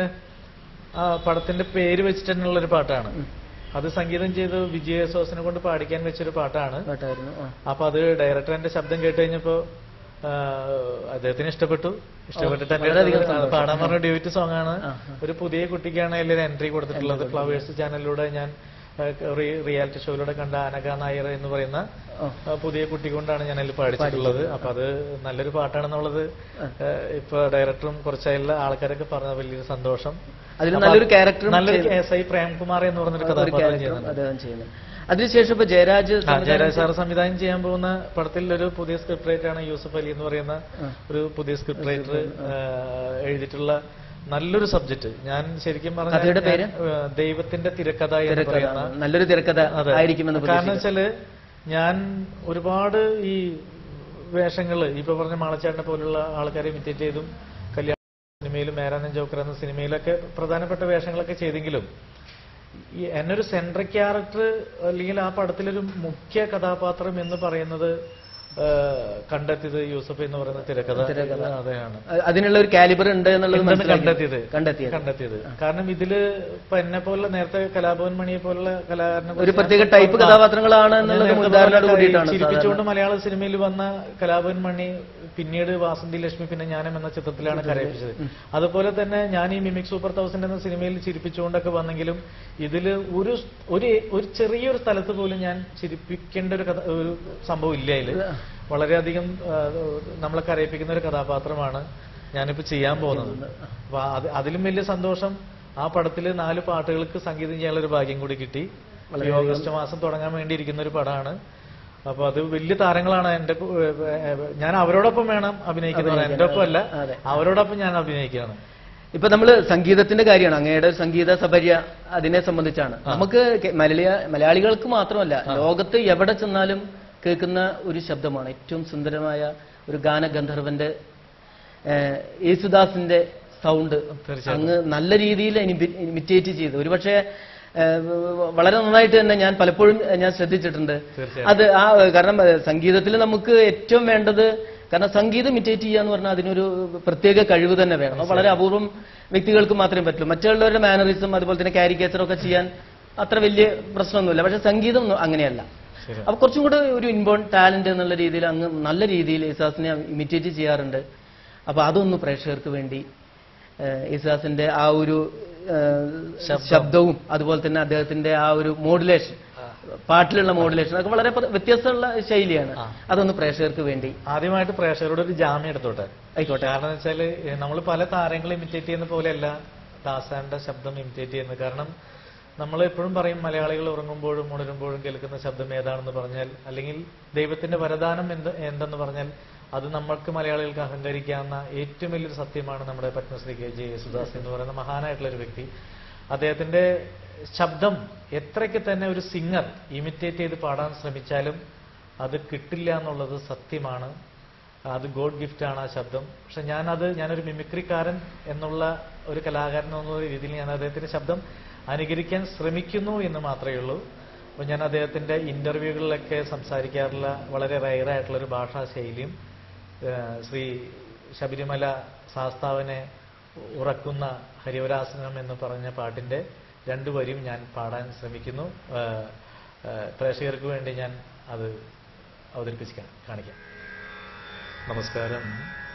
ആ പടത്തിന്റെ പേര് വെച്ചിട്ട് തന്നെയുള്ള ഒരു പാട്ടാണ് അത് സംഗീതം ചെയ്ത് വിജയ സോസിനെ കൊണ്ട് പാടിക്കാൻ വെച്ചൊരു പാട്ടാണ് പാട്ടായിരുന്നു ആ. അപ്പൊ അത് ഡയറക്ടറിന്റെ ശബ്ദം കേട്ട് കഴിഞ്ഞപ്പോ ആ, അദ്ദേഹത്തിന് ഇഷ്ടപ്പെട്ടു ഇഷ്ടപ്പെട്ടിട്ട് എന്റെ വളരെയധികം അടുത്ത് സന്തോഷം. പാടാൻ പറഞ്ഞ ഡ്യൂറ്റ് സോങ് ആണ് ആ, ഒരു പുതിയ കുട്ടിക്കാണ് അതിൽ എൻട്രി കൊടുത്തിട്ടുള്ളത് ഫ്ലവേഴ്സ് ചാനലിലൂടെ ഞാൻ റിയാലിറ്റി ഷോയിലൂടെ കണ്ട അനഘ നായർ എന്ന് പറയുന്ന ഓ. ആ, പുതിയ കുട്ടി കൊണ്ടാണ് ഞാൻ അതിൽ പാടിച്ചിട്ടുള്ളത് അപ്പൊ അത് നല്ലൊരു പാട്ടാണെന്നുള്ളത് ആ, ഇപ്പൊ ഡയറക്ടറും കുറച്ചായുള്ള ആൾക്കാരൊക്കെ പറഞ്ഞ വലിയൊരു സന്തോഷം അതിൽ അപ്പൊ നല്ലൊരു അത് ക്യാരക്ടറും നല്ലൊരു ചെയ്തു. എസ് ഐ പ്രേംകുമാർ എന്ന് പറഞ്ഞൊരു ഒരു കഥാപാത്രം ക്യാരക്ടറും ചെയ്യുന്നുണ്ട് അദ്ദേഹം ചെയ്യുന്നത് അതിനുശേഷം ഇപ്പൊ ജയരാജ് ആ, സംവിധാനം ജയരാജ് സാർ സംവിധാനം ചെയ്യാൻ പോകുന്ന പടത്തിൽ ഒരു പുതിയ സ്ക്രിപ്റ്റ് റൈറ്റർ ആണ് യൂസഫ് അലി എന്ന് പറയുന്ന ഒരു പുതിയ സ്ക്രിപ്റ്റ് റൈറ്റർ എഴുതിയിട്ടുള്ള നല്ലൊരു സബ്ജക്ട് ഞാൻ ശരിക്കും പറഞ്ഞാൽ കഥയുടെ ഞാൻ, പേര്? ഏ, ദൈവത്തിന്റെ തിരക്കഥ എന്ന് തിരക്കഥ പറയുന്ന നല്ലൊരു തിരക്കഥ അതെ. ആയിരിക്കുമെന്ന് കാരണം പ്രതീക്ഷിക്കുന്നു വെച്ചാല് ഞാൻ ഒരുപാട് ഈ വേഷങ്ങള് ഇപ്പൊ പറഞ്ഞ മാളച്ചാട്ടിനെ പോലുള്ള ആൾക്കാരെ ഇമിറ്റേറ്റ് ചെയ്തും കല്യാണ സിനിമയിലും മേരാനൻ ജോക്കർ എന്ന സിനിമയിലൊക്കെ പ്രധാനപ്പെട്ട വേഷങ്ങളൊക്കെ ചെയ്തെങ്കിലും ഈ എന്നൊരു സെൻട്രൽ ക്യാരക്ടർ അല്ലെങ്കിൽ ആ പടത്തിലൊരു മുഖ്യ കഥാപാത്രം എന്ന് പറയുന്നത് ആ, കണ്ടെത്തിയത് യൂസഫ് എന്ന് പറയുന്ന തിരക്കഥ തിരക്കഥ. അതെയാണ് അതിനുള്ള ഒരു കാലിബർ ഉണ്ട് എന്നുള്ളത് ഉണ്ടെന്ന് മനസ്സിലാക്കി. കണ്ടെത്തിയത് കണ്ടെത്തിയത് കണ്ടെത്തിയത് കാരണം ഇതില് ഇപ്പൊ എന്നെ പോലുള്ള നേരത്തെ കലാഭവൻ മണിയെ പോലുള്ള കലാകാരനെ ഒരു കുറിച്ച് പ്രത്യേക ഞാൻ ടൈപ്പ് പറഞ്ഞ- കഥാപാത്രങ്ങളാണ് എന്നുള്ളത് നേരത്തെ മുൻധാരണയോട് പറഞ്ഞ കൂടിയിട്ടാണ് ഈ ചിരിപ്പിച്ചുകൊണ്ട് സാധാരണ. മലയാള സിനിമയിൽ വന്ന കലാഭവൻ മണി പിന്നീട് വാസന്തി ലക്ഷ്മി പിന്നെ ഞാനും എന്ന ചിത്രത്തിലാണ് കരയിപ്പിച്ചത് അതുപോലെ തന്നെ ഞാൻ ഈ മിമിക് സൂപ്പർ തൗസൻഡ് എന്ന സിനിമയിൽ ചിരിപ്പിച്ചുകൊണ്ടൊക്കെ വന്നെങ്കിലും ഇതില് ഒരു ഒരു ഒരു ചെറിയൊരു സ്ഥലത്ത് പോലും ഞാൻ ചിരിപ്പിക്കേണ്ട ഒരു കഥ ഒരു സംഭവം ഇല്ല അതില് വളരെയധികം ആ, നമ്മളെ കരയിപ്പിക്കുന്ന ഒരു കഥാപാത്രമാണ് ഞാനിപ്പോ ചെയ്യാൻ പോകുന്നത് അപ്പൊ അത് അതിലും വലിയ സന്തോഷം ആ പടത്തില് നാല് പാട്ടുകൾക്ക് സംഗീതം ചെയ്യാനുള്ള ഒരു ഭാഗ്യം കൂടി കിട്ടി ഈ ഓഗസ്റ്റ് മാസം തുടങ്ങാൻ വേണ്ടി ഇരിക്കുന്ന ഒരു പടമാണ് അപ്പൊ അത് വലിയ താരങ്ങളാണ് എന്റെ കു- ഏ, ഏ, ഞാൻ അവരോടൊപ്പം വേണം അഭിനയിക്കുന്നത് എന്റെ ഒപ്പം അല്ല അതെ. അവരോടൊപ്പം ഞാൻ അഭിനയിക്കുകയാണ് ഇപ്പൊ നമ്മള് സംഗീതത്തിന്റെ കാര്യമാണ് അങ്ങയുടെ ഒരു സംഗീത സബര്യ അതിനെ സംബന്ധിച്ചാണ് നമുക്ക് കെ- മലയാളിയ മലയാളികൾക്ക് മാത്രമല്ല ലോകത്ത് എവിടെ ചെന്നാലും കേൾക്കുന്ന ഒരു ശബ്ദമാണ് ഏറ്റവും സുന്ദരമായ ഒരു ഗാനഗന്ധർവന്റെ ഏഹ്, യേശുദാസിന്റെ സൗണ്ട് തീർച്ചയായും. അങ്ങ് നല്ല രീതിയിൽ ഇമിറ്റേറ്റ് ചെയ്തു ഒരുപക്ഷെ ഏഹ്, വളരെ നന്നായിട്ട് തന്നെ ഞാൻ പലപ്പോഴും ഞാൻ ശ്രദ്ധിച്ചിട്ടുണ്ട് തീർച്ചയായും. അത് ആ കാരണം സംഗീതത്തിൽ നമുക്ക് ഏറ്റവും വേണ്ടത് കാരണം സംഗീതം ഇമിറ്റേറ്റ് ചെയ്യുക എന്ന് പറഞ്ഞാൽ അതിനൊരു പ്രത്യേക കഴിവ് തന്നെ വേണം അത് വളരെ അപൂർവം വ്യക്തികൾക്ക് മാത്രമേ പറ്റുള്ളൂ മറ്റുള്ളവരുടെ മാനറിസം അതുപോലെ തന്നെ കാരിക്കേച്ചർ ഒക്കെ ചെയ്യാൻ അത്ര വലിയ പ്രശ്നമൊന്നുമില്ല പക്ഷെ സംഗീതം ഒന്നും അങ്ങനെയല്ല ശരി. അപ്പൊ കുറച്ചും കൂടെ ഒരു ഇൻബോൺ ടാലന്റ് എന്നുള്ള രീതിയിൽ അങ്ങ് നല്ല രീതിയിൽ യേശുദാസിനെ ഇമിറ്റേറ്റ് ചെയ്യാറുണ്ട് അപ്പൊ അതൊന്ന് പ്രേക്ഷകർക്ക് വേണ്ടി ഏഹ്, യേശുദാസിന്റെ ആ ഒരു ഏഹ്, ശബ്ദവും അതുപോലെ തന്നെ അദ്ദേഹത്തിന്റെ ആ ഒരു മോഡുലേഷൻ പാട്ടിലുള്ള മോഡുലേഷൻ അതൊക്കെ വളരെ പ്ര- വ്യത്യസ്തമുള്ള ശൈലിയാണ് അതൊന്ന് പ്രേക്ഷകർക്ക് വേണ്ടി ആദ്യമായിട്ട് പ്രേക്ഷകരോട് ഒരു ജാമ്യം എടുത്തോട്ടെ ആയിക്കോട്ടെ കാരണം എന്ന് വെച്ചാല് നമ്മൾ പല താരങ്ങളും ഇമിറ്റേറ്റ് ചെയ്യുന്ന പോലെയല്ല ദാസാന്റെ ശബ്ദം ഇമിറ്റേറ്റ് ചെയ്യുന്നത് കാരണം നമ്മൾ എപ്പോഴും പറയും മലയാളികൾ ഉറങ്ങുമ്പോഴും ഉണരുമ്പോഴും കേൾക്കുന്ന ശബ്ദം ഏതാണെന്ന് പറഞ്ഞാൽ അല്ലെങ്കിൽ ദൈവത്തിന്റെ വരദാനം എന്ത് എന്തെന്ന് പറഞ്ഞാൽ അത് നമ്മൾക്ക് മലയാളികൾക്ക് അഹങ്കരിക്കാവുന്ന ഏറ്റവും വലിയൊരു സത്യമാണ് നമ്മുടെ പത്മശ്രീ കെ ജെ യേശുദാസ് എന്ന് പറയുന്ന മഹാനായിട്ടുള്ള ഒരു വ്യക്തി അദ്ദേഹത്തിന്റെ ശബ്ദം എത്രയ്ക്ക് തന്നെ ഒരു സിംഗർ ഇമിറ്റേറ്റ് ചെയ്ത് പാടാൻ ശ്രമിച്ചാലും അത് കിട്ടില്ല എന്നുള്ളത് സത്യമാണ് അത് ഗോഡ് ഗിഫ്റ്റ് ആണ് ആ ശബ്ദം പക്ഷെ ഞാനത് ഞാനൊരു മിമിക്രിക്കാരൻ എന്നുള്ള ഒരു കലാകാരൻ എന്നുള്ള രീതിയിൽ ഞാൻ അദ്ദേഹത്തിന്റെ ശബ്ദം അനുകരിക്കാൻ ശ്രമിക്കുന്നു എന്ന് മാത്രമേ ഉള്ളൂ അപ്പൊ ഞാൻ അദ്ദേഹത്തിന്റെ ഇന്റർവ്യൂകളിലൊക്കെ സംസാരിക്കാറുള്ള വളരെ റയറായിട്ടുള്ള ഒരു ഭാഷാ ശൈലിയും ഏഹ് ശ്രീ ശബരിമല ശാസ്താവിനെ ഉറക്കുന്ന ഹരിവരാസനം എന്ന് പറഞ്ഞ പാട്ടിന്റെ രണ്ടു വരിയും ഞാൻ പാടാൻ ശ്രമിക്കുന്നു ഏഹ് ഏഹ് പ്രേക്ഷകർക്ക് വേണ്ടി ഞാൻ അത് അവതരിപ്പിച്ച് കാ- കാണിക്കാം നമസ്കാരം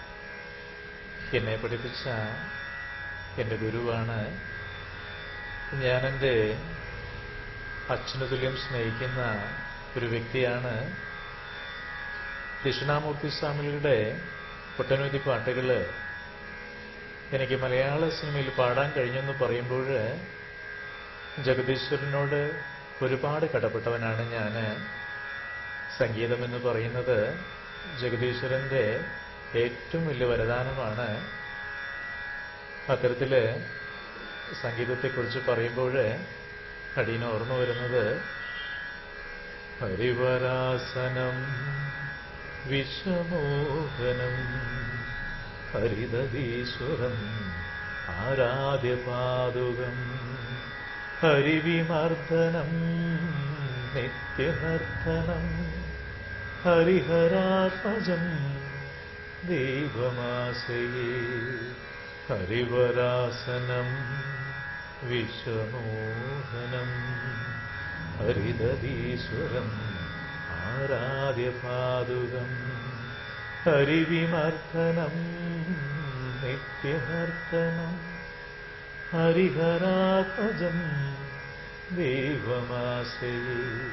എന്നെ പഠിപ്പിച്ച എൻ്റെ ഗുരുവാണ് ഞാൻ എൻ്റെ അച്ഛനു തുല്യം സ്നേഹിക്കുന്ന ഒരു വ്യക്തിയാണ് ദക്ഷിണാമൂർത്തി സ്വാമികളുടെ ഒട്ടനവധി പാട്ടുകൾ എനിക്ക് മലയാള സിനിമയിൽ പാടാൻ കഴിഞ്ഞെന്ന് പറയുമ്പോൾ ജഗദീശ്വരനോട് ഒരുപാട് കടപ്പെട്ടവനാണ് ഞാൻ സംഗീതം എന്ന് പറയുന്നത് ജഗദീശ്വരന്റെ ഏറ്റവും വലിയ വരദാനമാണ് അത്തരത്തില് സംഗീതത്തെക്കുറിച്ച് പറയുമ്പോൾ അടീന ഓർമ്മ വരുന്നത് ഹരിവരാസനം വിശ്വമോഹനം ഹരിതീശ്വരം ആരാധ്യപാതുകം ഹരിവിമർദ്ദനം നിത്യനർത്തനം ഹരിഹരാത്മജം ദൈവമാശയേ ഹരിവരാസനം വിശ്വമോഹനം ഹരിതീശ്വരം ആരാധ്യപാതുകം ഹരിവിമർദ്ദനം നിത്യനർത്തനം ഹരിഹരാത്മജം ദൈവമാശയേ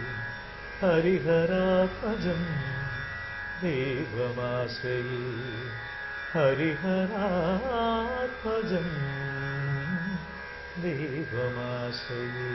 ഹരിഹരാത്മജം ദൈവമാശയേ ഹരിഹരാത്മജം ദൈവമാശയേ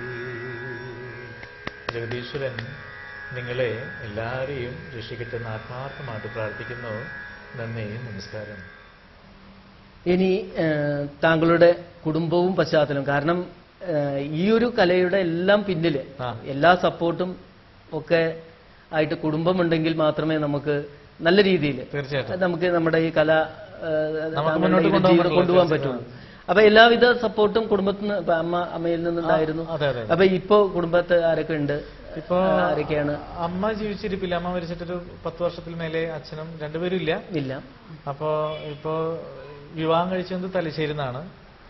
ജഗദീശ്വരൻ നിങ്ങളെ എല്ലാവരെയും രക്ഷിക്കട്ടെ എന്ന് ആത്മാർത്ഥമായിട്ട് പ്രാർത്ഥിക്കുന്നു നന്ദി നമസ്കാരം ഇനി ഏഹ്, താങ്കളുടെ കുടുംബവും പശ്ചാത്തലവും കാരണം ഏഹ്, ഈ ഒരു കലയുടെ എല്ലാം പിന്നില് ആ. എല്ലാ സപ്പോർട്ടും ഒക്കെ ആയിട്ട് കുടുംബമുണ്ടെങ്കിൽ മാത്രമേ നമുക്ക് നല്ല രീതിയിൽ തീർച്ചയായിട്ടും നമുക്ക് നമ്മുടെ ഈ കല ഏഹ്, നമുക്ക് താങ്കളുടെ മുന്നോട്ട് ഈ കൊണ്ടുപോകാൻ ജീവിതം കൊണ്ടുപോകാൻ പറ്റുള്ളൂ. പറ്റുള്ളൂ അപ്പൊ എല്ലാവിധ സപ്പോർട്ടും കുടുംബത്തിൽ നിന്ന് ഇപ്പൊ അമ്മ അമ്മയിൽ നിന്നുണ്ടായിരുന്നു ആ, അതെ, അതെ, അതെ. അപ്പൊ ഇപ്പൊ കുടുംബത്ത് ആരൊക്കെ ഉണ്ട് ഇപ്പൊ ആ, ആരൊക്കെയാണ് അമ്മ ജീവിച്ചിരിപ്പില്ല അമ്മ മരിച്ചിട്ടൊരു പത്ത് വർഷത്തിൽ മേലെ അച്ഛനും രണ്ടുപേരും ഇല്ല ഇല്ല അപ്പോ ഇപ്പോ വിവാഹം കഴിച്ചത് തലശ്ശേരി നിന്നാണ്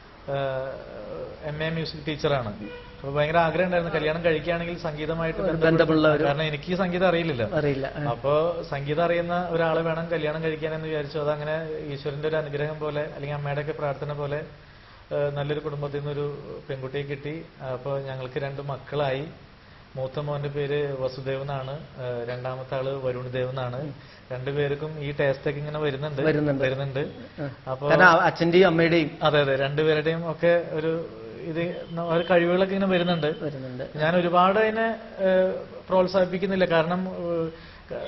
എം എ മ്യൂസിക് ടീച്ചറാണ് അപ്പൊ ഭയങ്കര ആഗ്രഹം ഉണ്ടായിരുന്നു കല്യാണം കഴിക്കുകയാണെങ്കിൽ സംഗീതമായിട്ട് ബന്ധപ്പെട്ട് ബന്ധമുള്ള ഒരു- കാരണം എനിക്ക് സംഗീതം അറിയില്ലല്ലോ അറിയില്ല ആ. അപ്പോ സംഗീതം അറിയുന്ന ഒരാളെ വേണം കല്യാണം കഴിക്കാൻ എന്ന് വിചാരിച്ചു അതങ്ങനെ ഈശ്വരന്റെ ഒരു അനുഗ്രഹം പോലെ അല്ലെങ്കിൽ അമ്മയുടെ ഒക്കെ പ്രാർത്ഥന പോലെ ഏഹ് നല്ലൊരു കുടുംബത്തിൽ നിന്നൊരു പെൺകുട്ടിയെ കിട്ടി അപ്പോൾ ഞങ്ങൾക്ക് രണ്ട് മക്കളായി മൂത്ത മോന്റെ പേര് വസുദേവ് എന്നാണ് ഏഹ് രണ്ടാമത്തെ ആള് വരുൺ ദേവ് എന്നാണ് രണ്ടുപേർക്കും ഈ ടേസ്റ്റ് ഒക്കെ ഇങ്ങനെ വരുന്നുണ്ട് വരുന്നുണ്ട്. വരുന്നുണ്ട് അപ്പൊ കാരണം ആ അച്ഛന്റെയും അമ്മയുടെയും അതെ അതെ രണ്ടുപേരുടെയും ഒക്കെ ഒരു ഇത് ന- ഒരു കഴിവുകളൊക്കെ ഇങ്ങനെ വരുന്നുണ്ട് വരുന്നുണ്ട് ഞാൻ ഒരുപാട് അതിനെ ഏഹ്, പ്രോത്സാഹിപ്പിക്കുന്നില്ല കാരണം ഏഹ്, ക-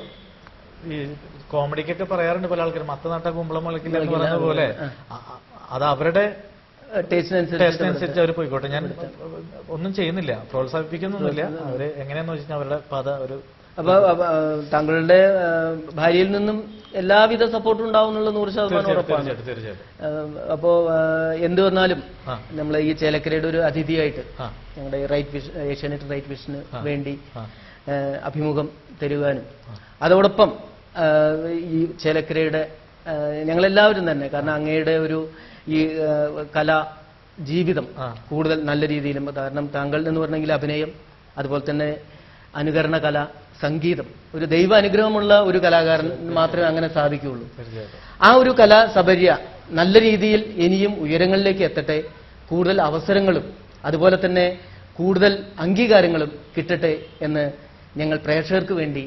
ഈ കോമഡിക്കൊക്കെ പറയാറുണ്ട് പല ആൾക്കാരും മത്ത നട്ട കുമ്പളം മുളക്കില്ല എന്ന് പറയുന്ന പോലെ അ- അ- അത് അവരുടെ ടേസ്റ്റിനനുസരിച്ച് ടേസ്റ്റിനനുസരിച്ച് അവർ പോയിക്കോട്ടെ ഞാൻ ഒന്നും ചെയ്യുന്നില്ല പ്രോത്സാഹിപ്പിക്കുന്നൊന്നുമില്ല അവര് എങ്ങനെയാന്ന് വെച്ചാൽ അവരുടെ പദ ഒരു അപ്പൊ അപ്പൊ, ആ, താങ്കളുടെ ആ, ഭാര്യയിൽ നിന്നും എല്ലാവിധ സപ്പോർട്ടും ഉണ്ടാവും എന്നുള്ള നൂറ് ശതമാനം തീർച്ചയായിട്ടും ഉറപ്പാണ് തീർച്ചയായിട്ടും തീർച്ചയായിട്ടും ആ, അപ്പോ ആ, എന്ത് വന്നാലും ആ. നമ്മളെ ഈ ചേലക്കരയുടെ ഒരു അതിഥിയായിട്ട് ആ. ഞങ്ങളുടെ ഈ റൈറ്റ് വിഷൻ ഏഷ്യാനെറ്റ് റൈറ്റ് വിഷന് ആ. വേണ്ടി ആ. ആ, അഭിമുഖം തരുവാനും അതോടൊപ്പം ആ, ഈ ചേലക്കരയുടെ ആ, ഞങ്ങളെല്ലാവരും തന്നെ കാരണം അങ്ങയുടെ ഒരു ഈ ആ, കലാ ജീവിതം ആ. കൂടുതൽ നല്ല രീതിയിലും കാരണം താങ്കൾ എന്ന് പറഞ്ഞെങ്കിൽ അഭിനയം അതുപോലെ തന്നെ അനുകരണ കല സംഗീതം ഒരു ദൈവ അനുഗ്രഹമുള്ള ഒരു കലാകാരൻ മാത്രമേ അങ്ങനെ സാധിക്കുകയുള്ളൂ തീർച്ചയായിട്ടും ആ ഒരു കലാ സബര്യ നല്ല രീതിയിൽ ഇനിയും ഉയരങ്ങളിലേക്ക് എത്തട്ടെ കൂടുതൽ അവസരങ്ങളും അതുപോലെ തന്നെ കൂടുതൽ അംഗീകാരങ്ങളും കിട്ടട്ടെ എന്ന് ഞങ്ങൾ പ്രേക്ഷകർക്ക് വേണ്ടി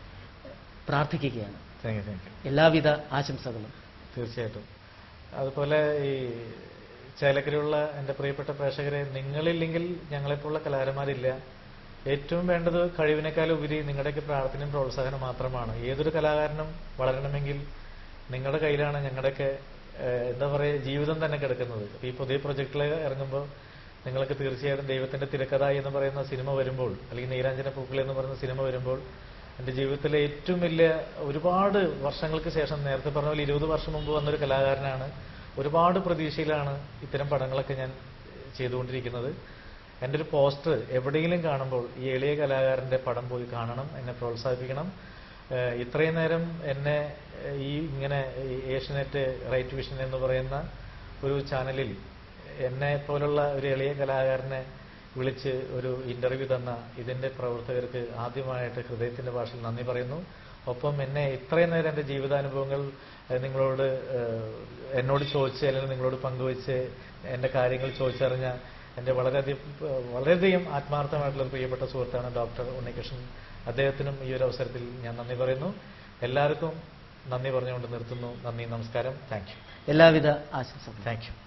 പ്രാർത്ഥിക്കുകയാണ് താങ്ക് യു താങ്ക് യു എല്ലാവിധ ആശംസകളും തീർച്ചയായിട്ടും അതുപോലെ ഈ ചേലക്കരയുള്ള എൻ്റെ പ്രിയപ്പെട്ട പ്രേക്ഷകരെ നിങ്ങളില്ലെങ്കിൽ ഞങ്ങളെപ്പോലുള്ള കലാകാരന്മാരില്ല ഏറ്റവും വേണ്ടത് കഴിവിനേക്കാൾ ഉപരി നിങ്ങളുടെയൊക്കെ പ്രാർത്ഥനയും പ്രോത്സാഹനം മാത്രമാണ് ഏതൊരു കലാകാരനും വളരണമെങ്കിൽ നിങ്ങളുടെ കയ്യിലാണ് ഞങ്ങളുടെയൊക്കെ ഏഹ്, എന്താ പറയുക ജീവിതം തന്നെ കിടക്കുന്നത് അപ്പൊ ഈ പുതിയ പ്രൊജക്റ്റിൽ ഇറങ്ങുമ്പോൾ നിങ്ങൾക്ക് തീർച്ചയായിട്ടും ദൈവത്തിന്റെ തിരക്കഥ എന്ന് പറയുന്ന സിനിമ വരുമ്പോൾ അല്ലെങ്കിൽ നീരാഞ്ജന പൂക്കൾ എന്ന് പറയുന്ന സിനിമ വരുമ്പോൾ എൻ്റെ ജീവിതത്തിലെ ഏറ്റവും വലിയ ഒരുപാട് വർഷങ്ങൾക്ക് ശേഷം നേരത്തെ പറഞ്ഞ പോലെ ഇരുപത് വർഷം മുമ്പ് വന്നൊരു കലാകാരനാണ് ഒരുപാട് പ്രതീക്ഷയിലാണ് ഇത്തരം പടങ്ങളൊക്കെ ഞാൻ ചെയ്തുകൊണ്ടിരിക്കുന്നത് എൻ്റെ ഒരു പോസ്റ്റർ എവിടെയെങ്കിലും കാണുമ്പോൾ ഈ എളിയ കലാകാരന്റെ പടം പോയി കാണണം എന്നെ പ്രോത്സാഹിപ്പിക്കണം ഏഹ് ഇത്രയും നേരം എന്നെ ഏഹ് ഈ ഇങ്ങനെ ഈ ഏഷ്യനെറ്റ് റൈറ്റ് വിഷൻ എന്ന് പറയുന്ന ഒരു ചാനലിൽ എന്നെ പോലുള്ള ഒരു എളിയ കലാകാരനെ വിളിച്ച് ഒരു ഇന്റർവ്യൂ തന്ന ഇതിന്റെ പ്രവർത്തകർക്ക് ആദ്യമായിട്ട് ഹൃദയത്തിന്റെ ഭാഷയിൽ നന്ദി പറയുന്നു ഒപ്പം എന്നെ ഇത്രയും നേരം എൻ്റെ ജീവിതാനുഭവങ്ങൾ ഏഹ് നിങ്ങളോട് ഏഹ് എന്നോട് ചോദിച്ച് അല്ലെങ്കിൽ നിങ്ങളോട് പങ്കുവെച്ച് എൻ്റെ കാര്യങ്ങൾ ചോദിച്ചറിഞ്ഞ എൻ്റെ വളരെയധികം വളരെയധികം ആത്മാർത്ഥമായിട്ടുള്ള ഒരു പ്രിയപ്പെട്ട സുഹൃത്താണ് ഡോക്ടർ ഉണ്ണികൃഷ്ണൻ അദ്ദേഹത്തിനും ഈ ഒരു അവസരത്തിൽ ഞാൻ നന്ദി പറയുന്നു എല്ലാവർക്കും നന്ദി പറഞ്ഞുകൊണ്ട് നിർത്തുന്നു നന്ദി നമസ്കാരം താങ്ക് യു എല്ലാവിധ ആശംസകളും താങ്ക് യു